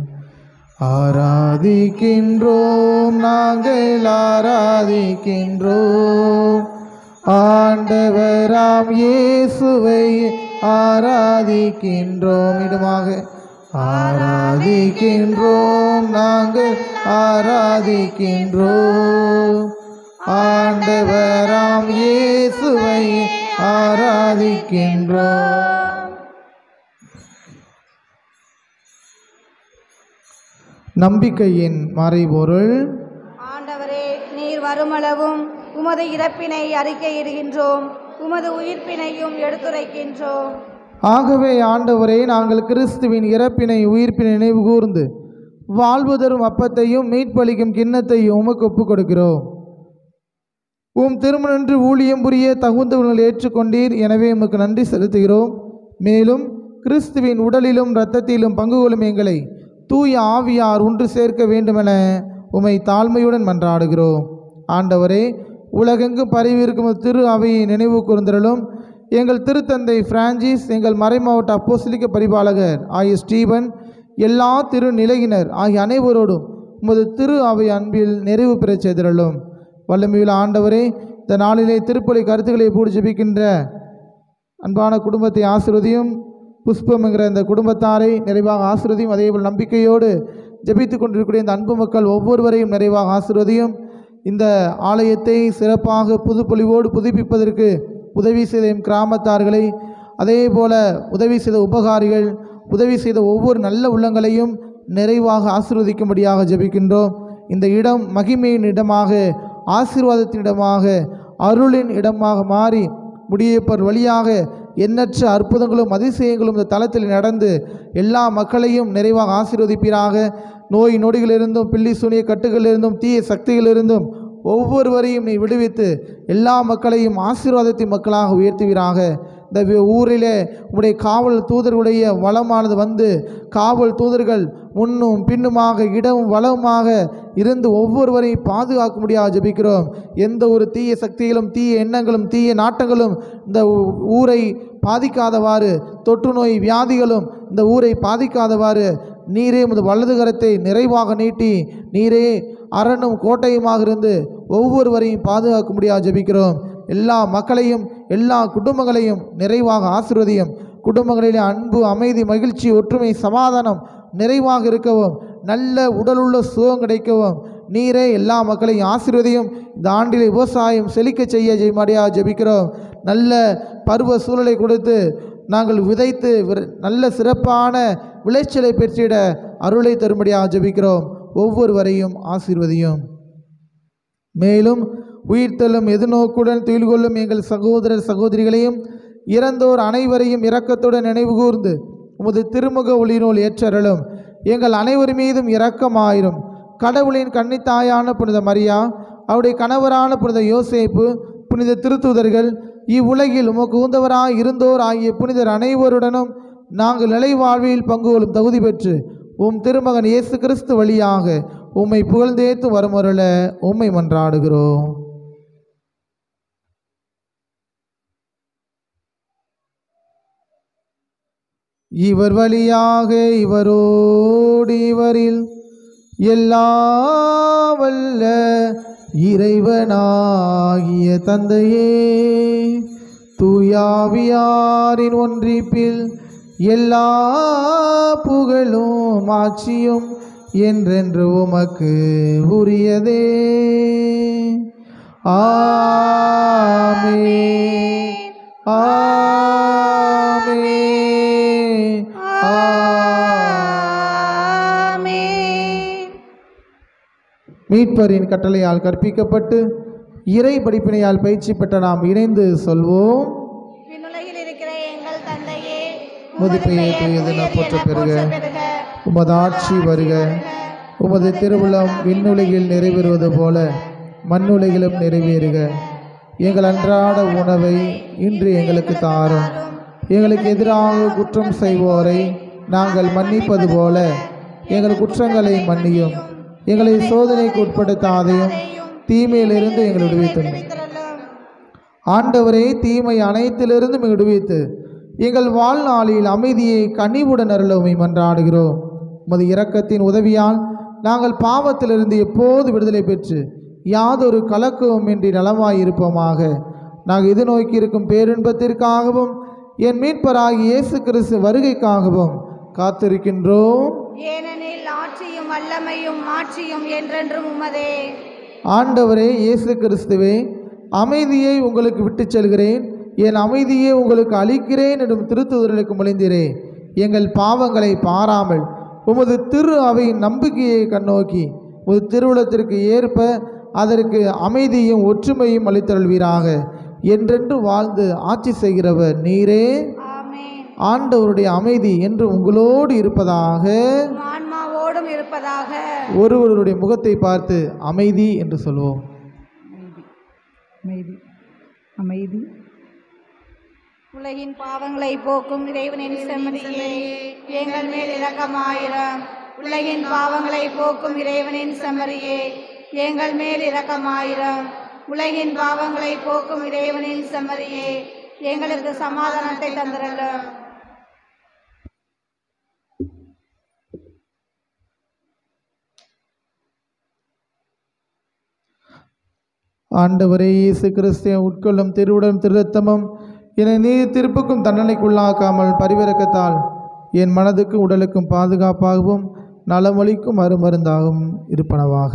ஆராதிக்கின்றோம் நாங்கள் ஆராதிக்கின்றோம் ஆண்டவராம் இயேசுவை ஆராதிக்கின்றோம் இடமாக ஆராதிக்கின்றோம் நாங்கள் ஆராதிக்கின்றோம் ஆண்டவராம் இயேசுவை ஆராதிக்கின்றோம் நம்பிக்கையின் மறைபொருள் ஆண்டவரே நீர் வருமளவும் உமது இறப்பினை அறிக்கையிடுகின்றோம் உமது உயிர்ப்பினையும் எடுத்துரைக்கின்றோம் ஆகவே ஆண்டவரே நாங்கள் கிறிஸ்துவின் இறப்பினை உயிர்ப்பினை நினைவு கூர்ந்து வாழ்வு தரும் அப்பத்தையும் மீட்பளிக்கும் கிண்ணத்தையும் உமக்கு ஒப்புக் கொடுக்கிறோம் உம் திருமணன்று ஊழியம் புரிய தகுந்தவர்கள் ஏற்றுக்கொண்டீர் எனவே உமக்கு நன்றி செலுத்துகிறோம் மேலும் கிறிஸ்துவின் உடலிலும் இரத்தத்திலும் பங்கு கொள்ளும் எங்களை தூய ஆவியார் ஒன்று சேர்க்க வேண்டுமென உமை தாழ்மையுடன் மன்றாடுகிறோம் ஆண்டவரே உலகெங்கும் பரவியிருக்கும் திரு அவையை நினைவு கூர்ந்தருளும் எங்கள் திருத்தந்தை பிரான்சிஸ் எங்கள் மறைமாவட்ட அப்போஸ்தலிக்க பரிபாலகர் ஆகிய ஸ்டீபன் எல்லா திரு நிலையினர் ஆகிய அனைவரோடும் உமது திரு அவை அன்பில் நிறைவு பெறச் செய்திருளும் வல்லமையுள்ள ஆண்டவரே இந்த நாளிலே திருப்பலி கருத்துக்களை பூடி ஜெபிக்கின்ற அன்பான குடும்பத்தை ஆசிர்வதியும் புஷ்பம் என்கிற இந்த குடும்பத்தாரை நிறைவாக ஆசிர்வதியும் அதேபோல் நம்பிக்கையோடு ஜெபித்து கொண்டிருக்கக்கூடிய இந்த அன்பு மக்கள் ஒவ்வொருவரையும் நிறைவாக ஆசிர்வதியும் இந்த ஆலயத்தை சிறப்பாக புதுப்பொலிவோடு புதுப்பிப்பதற்கு உதவி செய்த எம் கிராமத்தார்களை அதே போல உதவி செய்த உபகாரிகள் உதவி செய்த ஒவ்வொரு நல்ல உள்ளங்களையும் நிறைவாக ஆசீர்வதிக்கும்படியாக ஜெபிக்கின்றோம் இந்த இடம் மகிமையின் இடமாக ஆசீர்வாதத்தின் இடமாக அருளின் இடமாக மாறி முடியப்பர் வழியாக எண்ணற்ற அற்புதங்களும் அதிசயங்களும் இந்த தளத்தில் நடந்து எல்லா மக்களையும் நிறைவாக ஆசீர்வதிப்பீராக நோய் நொடிகளிலிருந்தும் பில்லி சூனிய கட்டுகளிலிருந்தும் தீய சக்திகளிலிருந்தும் ஒவ்வொருவரையும் நீ விடுவித்து எல்லா மக்களையும் ஆசீர்வாதத்தின் மக்களாக உயர்த்துவீராக இந்த வி- ஊரிலே உடைய காவல் தூதர்களுடைய வளமானது வந்து காவல் தூதர்கள் முன்னும் பின்னுமாக இடமும் வளமுமாக இருந்து ஒவ்வொருவரையும் பாதுகாக்க முடியாது ஜெபிக்கிறோம் எந்த ஒரு தீய சக்திகளும் தீய எண்ணங்களும் தீய நாட்டங்களும் இந்த ஊ- ஊரை பாதிக்காதவாறு தொற்று நோய் வியாதிகளும் இந்த ஊரை பாதிக்காதவாறு நீரே உமது வலது கரத்தை நிறைவாக நீட்டி நீரே அரணும் கோட்டையுமாக இருந்து ஒவ்வொருவரையும் பாதுகாக்க முடியாது ஜெபிக்கிறோம் எல்லா மக்களையும் எல்லா குடும்பங்களையும் நிறைவாக ஆசீர்வதியும் குடும்பங்களிலே அன்பு அமைதி மகிழ்ச்சி ஒற்றுமை சமாதானம் நிறைவாக இருக்கவும் நல்ல உடலுள்ள சுகம் கிடைக்கவும் நீரே எல்லா மக்களையும் ஆசீர்வதியும் இந்த ஆண்டில் விவசாயம் செழிக்க செய்ய ஜெயமாடியாக ஜெபிக்கிறோம் நல்ல பருவ சூழலை கொடுத்து நாங்கள் விதைத்து விர- நல்ல சிறப்பான விளைச்சலை பெற்றிட அருளை தரும்படியாக ஜெபிக்கிறோம் ஒவ்வொருவரையும் ஆசீர்வதியும் மேலும் உயிர்த்தலும் எதிர்நோக்குடன் துயில் கொள்ளும் எங்கள் சகோதரர் சகோதரிகளையும் இறந்தோர் அனைவரையும் இரக்கத்துடன் நினைவுகூர்ந்து உமது திருமுக ஒளிநூல் ஏற்றருளும் எங்கள் அனைவர் மீதும் இரக்கமாயிரும் கடவுளின் கன்னித்தாயான புனித மரியா அவருடைய கணவரான புனித யோசேப்பு புனித திருத்துதர்கள் இவ்வுலகில் உமக்கு உந்தவராய் இருந்தோர் ஆகிய புனிதர் அனைவருடனும் நாங்கள் நிலை வாழ்வில் பங்கு கொள்ளும் தகுதி பெற்று உம் திருமகன் இயேசு கிறிஸ்து வழியாக உம்மை புகழ்ந்தேத்து வருமருள உம்மை மன்றாடுகிறோம் இவர் வழியாக இவரோடு இவரில் எல்லா வல்ல இறைவனாகிய தந்தையே தூயாவியாரின் ஒன்றிப்பில் எல்லா புகழும் ஆட்சியும் என்றென்று உமக்கு உரியதே ஆமே ஆமே ஆமென். மீட்பரின் கட்டளையால் கற்பிக்கப்பட்டு இறை படிப்பினையால் பயிற்சி பெற்ற நாம் இணைந்து சொல்வோம் விண்ணுலகில் இருக்கிற எங்கள் தந்தையே உமது பெயர் தூயதென போற்ற பெறுக உமது ஆட்சி வருக உமது திருவுளம் விண்ணுலகில் நிறைவேறுவது போல மண்ணுலகிலும் நிறைவேறுக எங்கள் அன்றாட உணவை இன்று எங்களுக்கு தாரும் எங்களுக்கு எதிராக குற்றம் செய்வோரை நாங்கள் மன்னிப்பது போல எங்கள் குற்றங்களை மன்னியும் எங்களை சோதனைக்கு உட்படுத்தாதையும் தீமையிலிருந்து எங்களை விடுவித்தும் ஆண்டவரே தீமை அனைத்திலிருந்தும் விடுவித்து எங்கள் வாழ்நாளில் அமைதியை கனிவுடன் அருளவுமை மன்றாடுகிறோம் உமது இரக்கத்தின் உதவியால் நாங்கள் பாவத்திலிருந்து எப்போது விடுதலை பெற்று யாதொரு கலக்கமும் இன்றி நலமாய் இருப்போமாக நாங்கள் இது நோக்கி இருக்கும் பேரின்பத்திற்காகவும் என் மீட்பராகிய இயேசு கிறிஸ்து வருகைக்காகவும் காத்திருக்கின்றோம் ஏனெனில் ஆட்சியும் வல்லமையும் மாட்சியும் என்றென்றும் உமதே ஆண்டவரே இயேசு கிறிஸ்துவே அமைதியை உங்களுக்கு விட்டுச் செல்கிறேன் என் அமைதியை உங்களுக்கு அளிக்கிறேன் என்றும் திருத்துதலுக்கு மொழிந்தீரே எங்கள் பாவங்களை பாராமல் உமது திரு அவையின் நம்பிக்கையை கண்ணோக்கி உமது திருவுளத்திற்கு ஏற்ப அதற்கு அமைதியும் ஒற்றுமையும் அளித்தருள்வீராக என்றென்று வாழ்ந்து ஆட்சி செய்கிறவர் நீரே ஆமென் ஆண்டவருடைய அமைதி என்று உங்களோடு இருப்பதாக உம் ஆன்மாவோடும் இருப்பதாக ஒருவருடைய முகத்தை பார்த்து அமைதி என்று சொல்வோம் அமைதி அமைதி உலகின் பாவங்களை போக்கும் இறைவனின் செம்மறியே எங்கள் மேல் இரக்கமாயிரம் உலகின் பாவங்களை போக்கும் இறைவனின் செம்மறியே எங்கள் மேல் இரக்கமாயிரம் உலகின் பாவங்களை போக்கும் இறைவனின் செம்மறியே எங்களுக்கு சமாதானத்தை தந்திரலும் ஆண்டவரே இயேசு கிறிஸ்திய உட்கொள்ளும் திருவுடன் திருத்தமும் என்னை நீர் திருப்புக்கும் தண்டனைக்குள்ளாக்காமல் பரிவிறக்கத்தால் என் மனதுக்கும் உடலுக்கும் பாதுகாப்பாகவும் நலமொழிக்கும் மறுமருந்தாகவும் இருப்பனவாக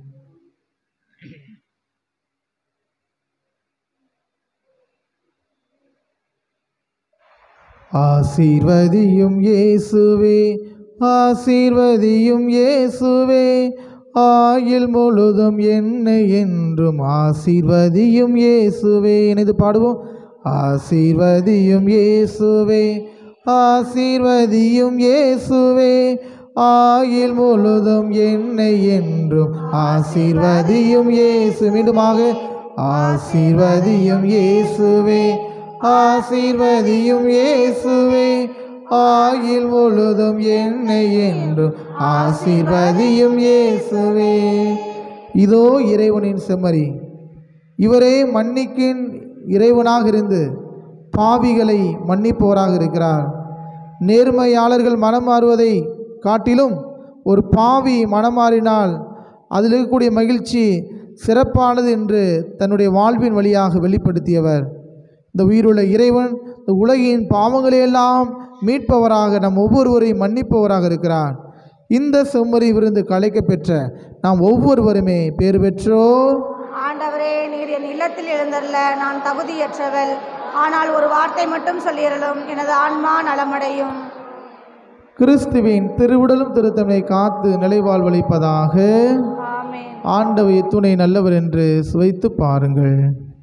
ஆசீர்வதியும் இயேசுவே ஆசீர்வதியும் இயேசுவே ஆயில் முழுதும் என்னை என்றும் ஆசீர்வதியும் இயேசுவே இணைந்து பாடுவோம் ஆசீர்வதியும் இயேசுவே ஆசீர்வதியும் இயேசுவே ஆயில் முழுதும் என்னை என்றும் ஆசீர்வதியும் இயேசு மீண்டுமாக ஆசீர்வதியும் இயேசுவே ஆசீர்வதியும் இயேசுவே ஆயில் முழுதும் என்னை என்றும் ஆசீர்வதியும் இயேசுவே இதோ இறைவனின் செம்மறி இவரே மன்னிக்கின் இறைவனாக இருந்து பாவிகளை மன்னிப்பவராக இருக்கிறார் நேர்மையாளர்கள் மனம் மாறுவதை காட்டிலும் ஒரு பாவி மனம் மாறினால் அதில் இருக்கக்கூடிய மகிழ்ச்சி சிறப்பானது என்று தன்னுடைய வாழ்வின் வழியாக வெளிப்படுத்தியவர் இந்த உயிருள்ள இறைவன் இந்த உலகின் பாவங்களையெல்லாம் மீட்பவராக நம் ஒவ்வொருவரையும் மன்னிப்பவராக இருக்கிறார் இந்த செம்மறி விருந்து கலைக்க பெற்ற நாம் ஒவ்வொருவருமே பேர் பெற்றோர் ஆண்டவரே நீர் என் இல்லத்தில் எழுந்தருள நான் தகுதியற்றவள் ஆனால் ஒரு வார்த்தை மட்டும் சொல்லிடலும் எனது ஆன்மா நலமடையும் கிறிஸ்துவின் திருவுடலும் திருத்தமை காத்து நிலைவாழ்வளிப்பதாக ஆமென் ஆண்டவர் துணை நல்லவர் என்று சுவைத்து பாருங்கள்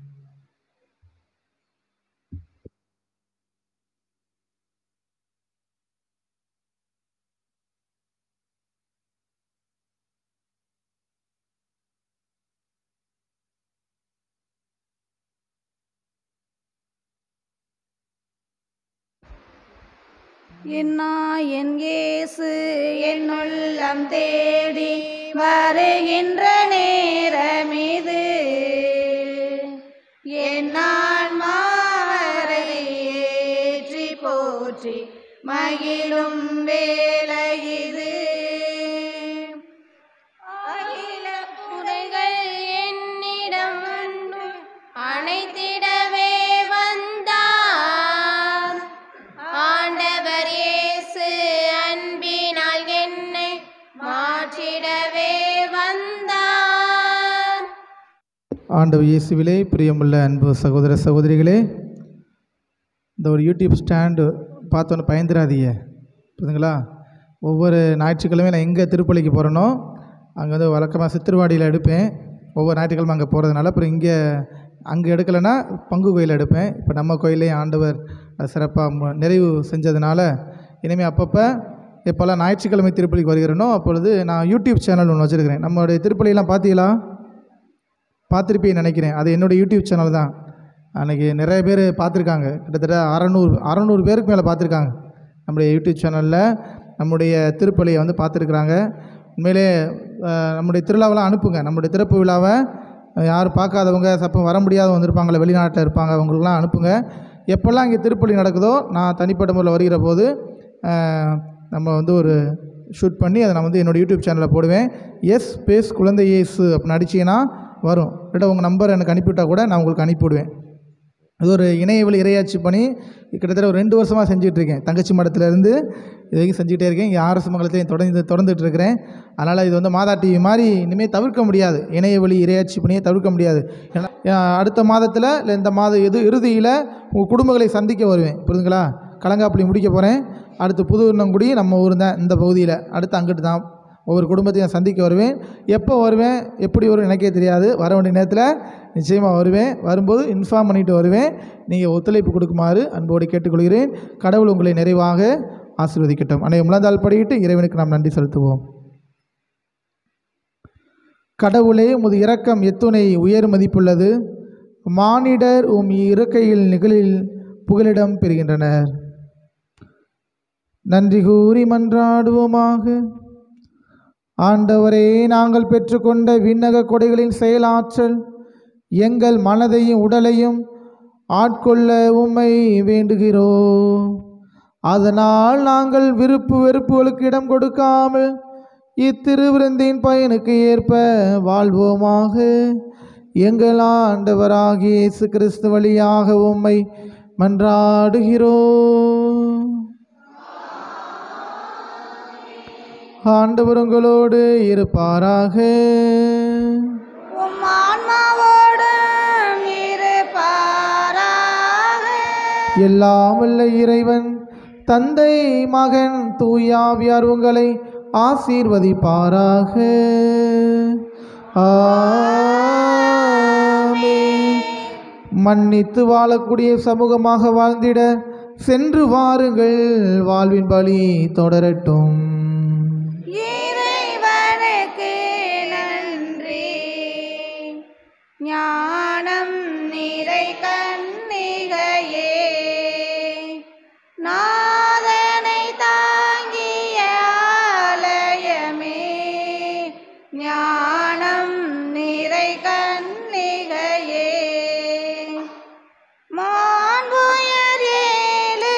என்னா என் இயேசு என் உள்ளம் தேடி வருகின்ற நேரம் இது என் ஆன்மாவரை ஏற்றி போற்றி மகிழும் வேலை இது அகில துறைகள் என்னிடம் வந்து அனைத்திடவே வந்தார் ஆண்டவர் இயேசு அன்பினால் என்னை மாற்றிடவே வந்தார் ஆண்டவர் இயேசுவிலே பிரியமுள்ள அன்பு சகோதர சகோதரிகளே இந்த ஒரு யூடியூப் ஸ்டாண்டு பார்த்தோன்னு பயந்துராதீங்க புரியுதுங்களா ஒவ்வொரு ஞாயிற்றுக்கிழமையும் நான் எங்கே திருப்பலிக்கு போகிறேனோ அங்கே வந்து வழக்கமாக சித்திரவாடியில் எடுப்பேன் ஒவ்வொரு ஞாயிற்றுக்கிழமை அங்கே போகிறதுனால அப்புறம் இங்கே அங்கே எடுக்கலைன்னா பங்கு கோயில் எடுப்பேன் இப்போ நம்ம கோயிலே ஆண்டவர் அது சிறப்பாக நிறைவு செஞ்சதுனால இனிமேல் அப்பப்போ எப்போல்லாம் ஞாயிற்றுக்கிழமை திருப்பலிக்கு வருகிறேனோ அப்பொழுது நான் யூடியூப் சேனல் ஒன்று வச்சுருக்கிறேன் நம்மளுடைய திருப்பலியெல்லாம் பார்த்தீங்களா பார்த்துருப்பேன்னு நினைக்கிறேன் அது என்னோடய யூடியூப் சேனல் தான் அன்றைக்கி நிறைய பேர் பார்த்துருக்காங்க கிட்டத்தட்ட அறநூறு அறநூறு பேருக்கு மேலே பார்த்துருக்காங்க நம்முடைய யூடியூப் சேனலில் நம்முடைய திருப்பலியை வந்து பார்த்துருக்குறாங்க உண்மையிலே அஹ், நம்முடைய திருவிழாவெல்லாம் அனுப்புங்க நம்முடைய திறப்பு விழாவை அஹ், யாரும் பார்க்காதவங்க சப்பம் வர முடியாதவங்க வந்திருப்பாங்களே வெளிநாட்டில் இருப்பாங்க அவங்களுக்குலாம் அனுப்புங்க எப்போல்லாம் இங்கே திருப்பலி நடக்குதோ நான் தனிப்பட்ட முறையில் வருகிற போது அஹ், நம்ம வந்து ஒரு ஷூட் பண்ணி அதை நான் வந்து என்னோடய யூடியூப் சேனலில் போடுவேன் எஸ் ஸ்பேஸ் குழந்தை இயேசு அப்படின்னு அடிச்சீங்கன்னா வரும் இல்லாட்டா உங்கள் நம்பர் எனக்கு அனுப்பிவிட்டா கூட நான் உங்களுக்கு அனுப்பிவிடுவேன் இது ஒரு இணையவழி இரையாட்சி பணி கிட்டத்தட்ட ஒரு ரெண்டு வருஷமாக செஞ்சுட்டு இருக்கேன் தங்கச்சி மடத்துலேருந்து இது வரைக்கும் செஞ்சுட்டே இருக்கேன் இங்கே ஆர்எஸ் மங்கலத்தையும் தொடர்ந்து தொடர்ந்துட்டு இருக்கிறேன் அதனால் இது வந்து மாதா டிவி மாதிரி இனிமேல் தவிர்க்க முடியாது இணையவழி இரையாட்சி பணியை தவிர்க்க முடியாது ஏன்னா அஹ், அடுத்த மாதத்தில் இல்லை இந்த மாத இது இறுதியில் உங்கள் குடும்பங்களை சந்திக்க வருவேன் புரியுதுங்களா கலங்காப்பள்ளி முடிக்க போகிறேன் அடுத்து புது குடி நம்ம ஊர் தான் இந்த பகுதியில் அடுத்து அங்கிட்டு தான் ஒவ்வொரு குடும்பத்தையும் சந்திக்க வருவேன் எப்போ வருவேன் எப்படி வரும் எனக்கே தெரியாது வர வேண்டிய நேரத்தில் நிச்சயமாக வருவேன் வரும்போது இன்ஃபார்ம் பண்ணிட்டு வருவேன் நீங்கள் ஒத்துழைப்பு கொடுக்குமாறு அன்போடு கேட்டுக்கொள்கிறேன் கடவுள் உங்களை நிறைவாக ஆசீர்வதிக்கட்டும் அனைவரும் முழந்தால் படியிட்டு இறைவனுக்கு நாம் நன்றி செலுத்துவோம் கடவுளே உமது இரக்கம் எத்துணை உயர் மதிப்புள்ளது மானிடர் உம் இருக்கையில் நிகழில் புகலிடம் பெறுகின்றனர் நன்றி கூறி மன்றாடுவோமாக ஆண்டவரே நாங்கள் பெற்றுக்கொண்ட விண்ணக கொடைகளின் செயலாற்றல் எங்கள் மனதையும் உடலையும் ஆட்கொள்ள உம்மை வேண்டுகிறோம் அதனால் நாங்கள் விருப்பு வெறுப்புகளுக்கு இடம் கொடுக்காமல் இத்திருவிருந்தின் பயனுக்கு ஏற்ப வாழ்வோமாக எங்கள் ஆண்டவராகிய இயேசு கிறிஸ்து வழியாக உம்மை மன்றாடுகிறோம் ஆண்டவர் உங்களோடு இருப்பாராக உம் ஆன்மாவோடும் இருப்பாராக எல்லாம் வல்ல இறைவன் தந்தை மகன் தூயாவியார் உங்களை ஆசீர்வதிப்பாராக ஆமென். மன்னித்து வாழக்கூடிய சமூகமாக வாழ்ந்திட சென்று வாருங்கள் வாழ்வின் பலி தொடரட்டும் இறைவனுக்கு நன்றி ஞானம் நிறை கன்னிகையே நாதனை தாங்கிய ஆலயமே ஞானம் நிறை கன்னிகையே மாண்புயர் ஏழு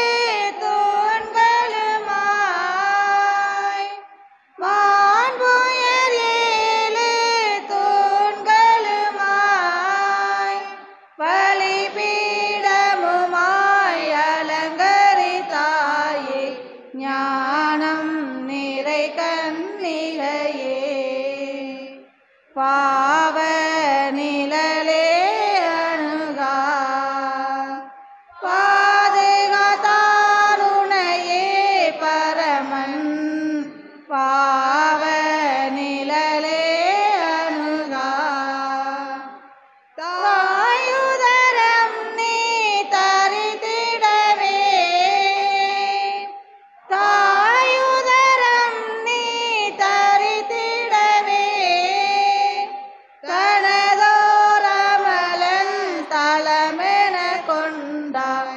தூண்களுமாய் மாண்புயர் ஏழு தூண்களுமாய் பலிபீடமுமாய்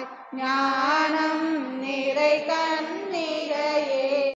ஞான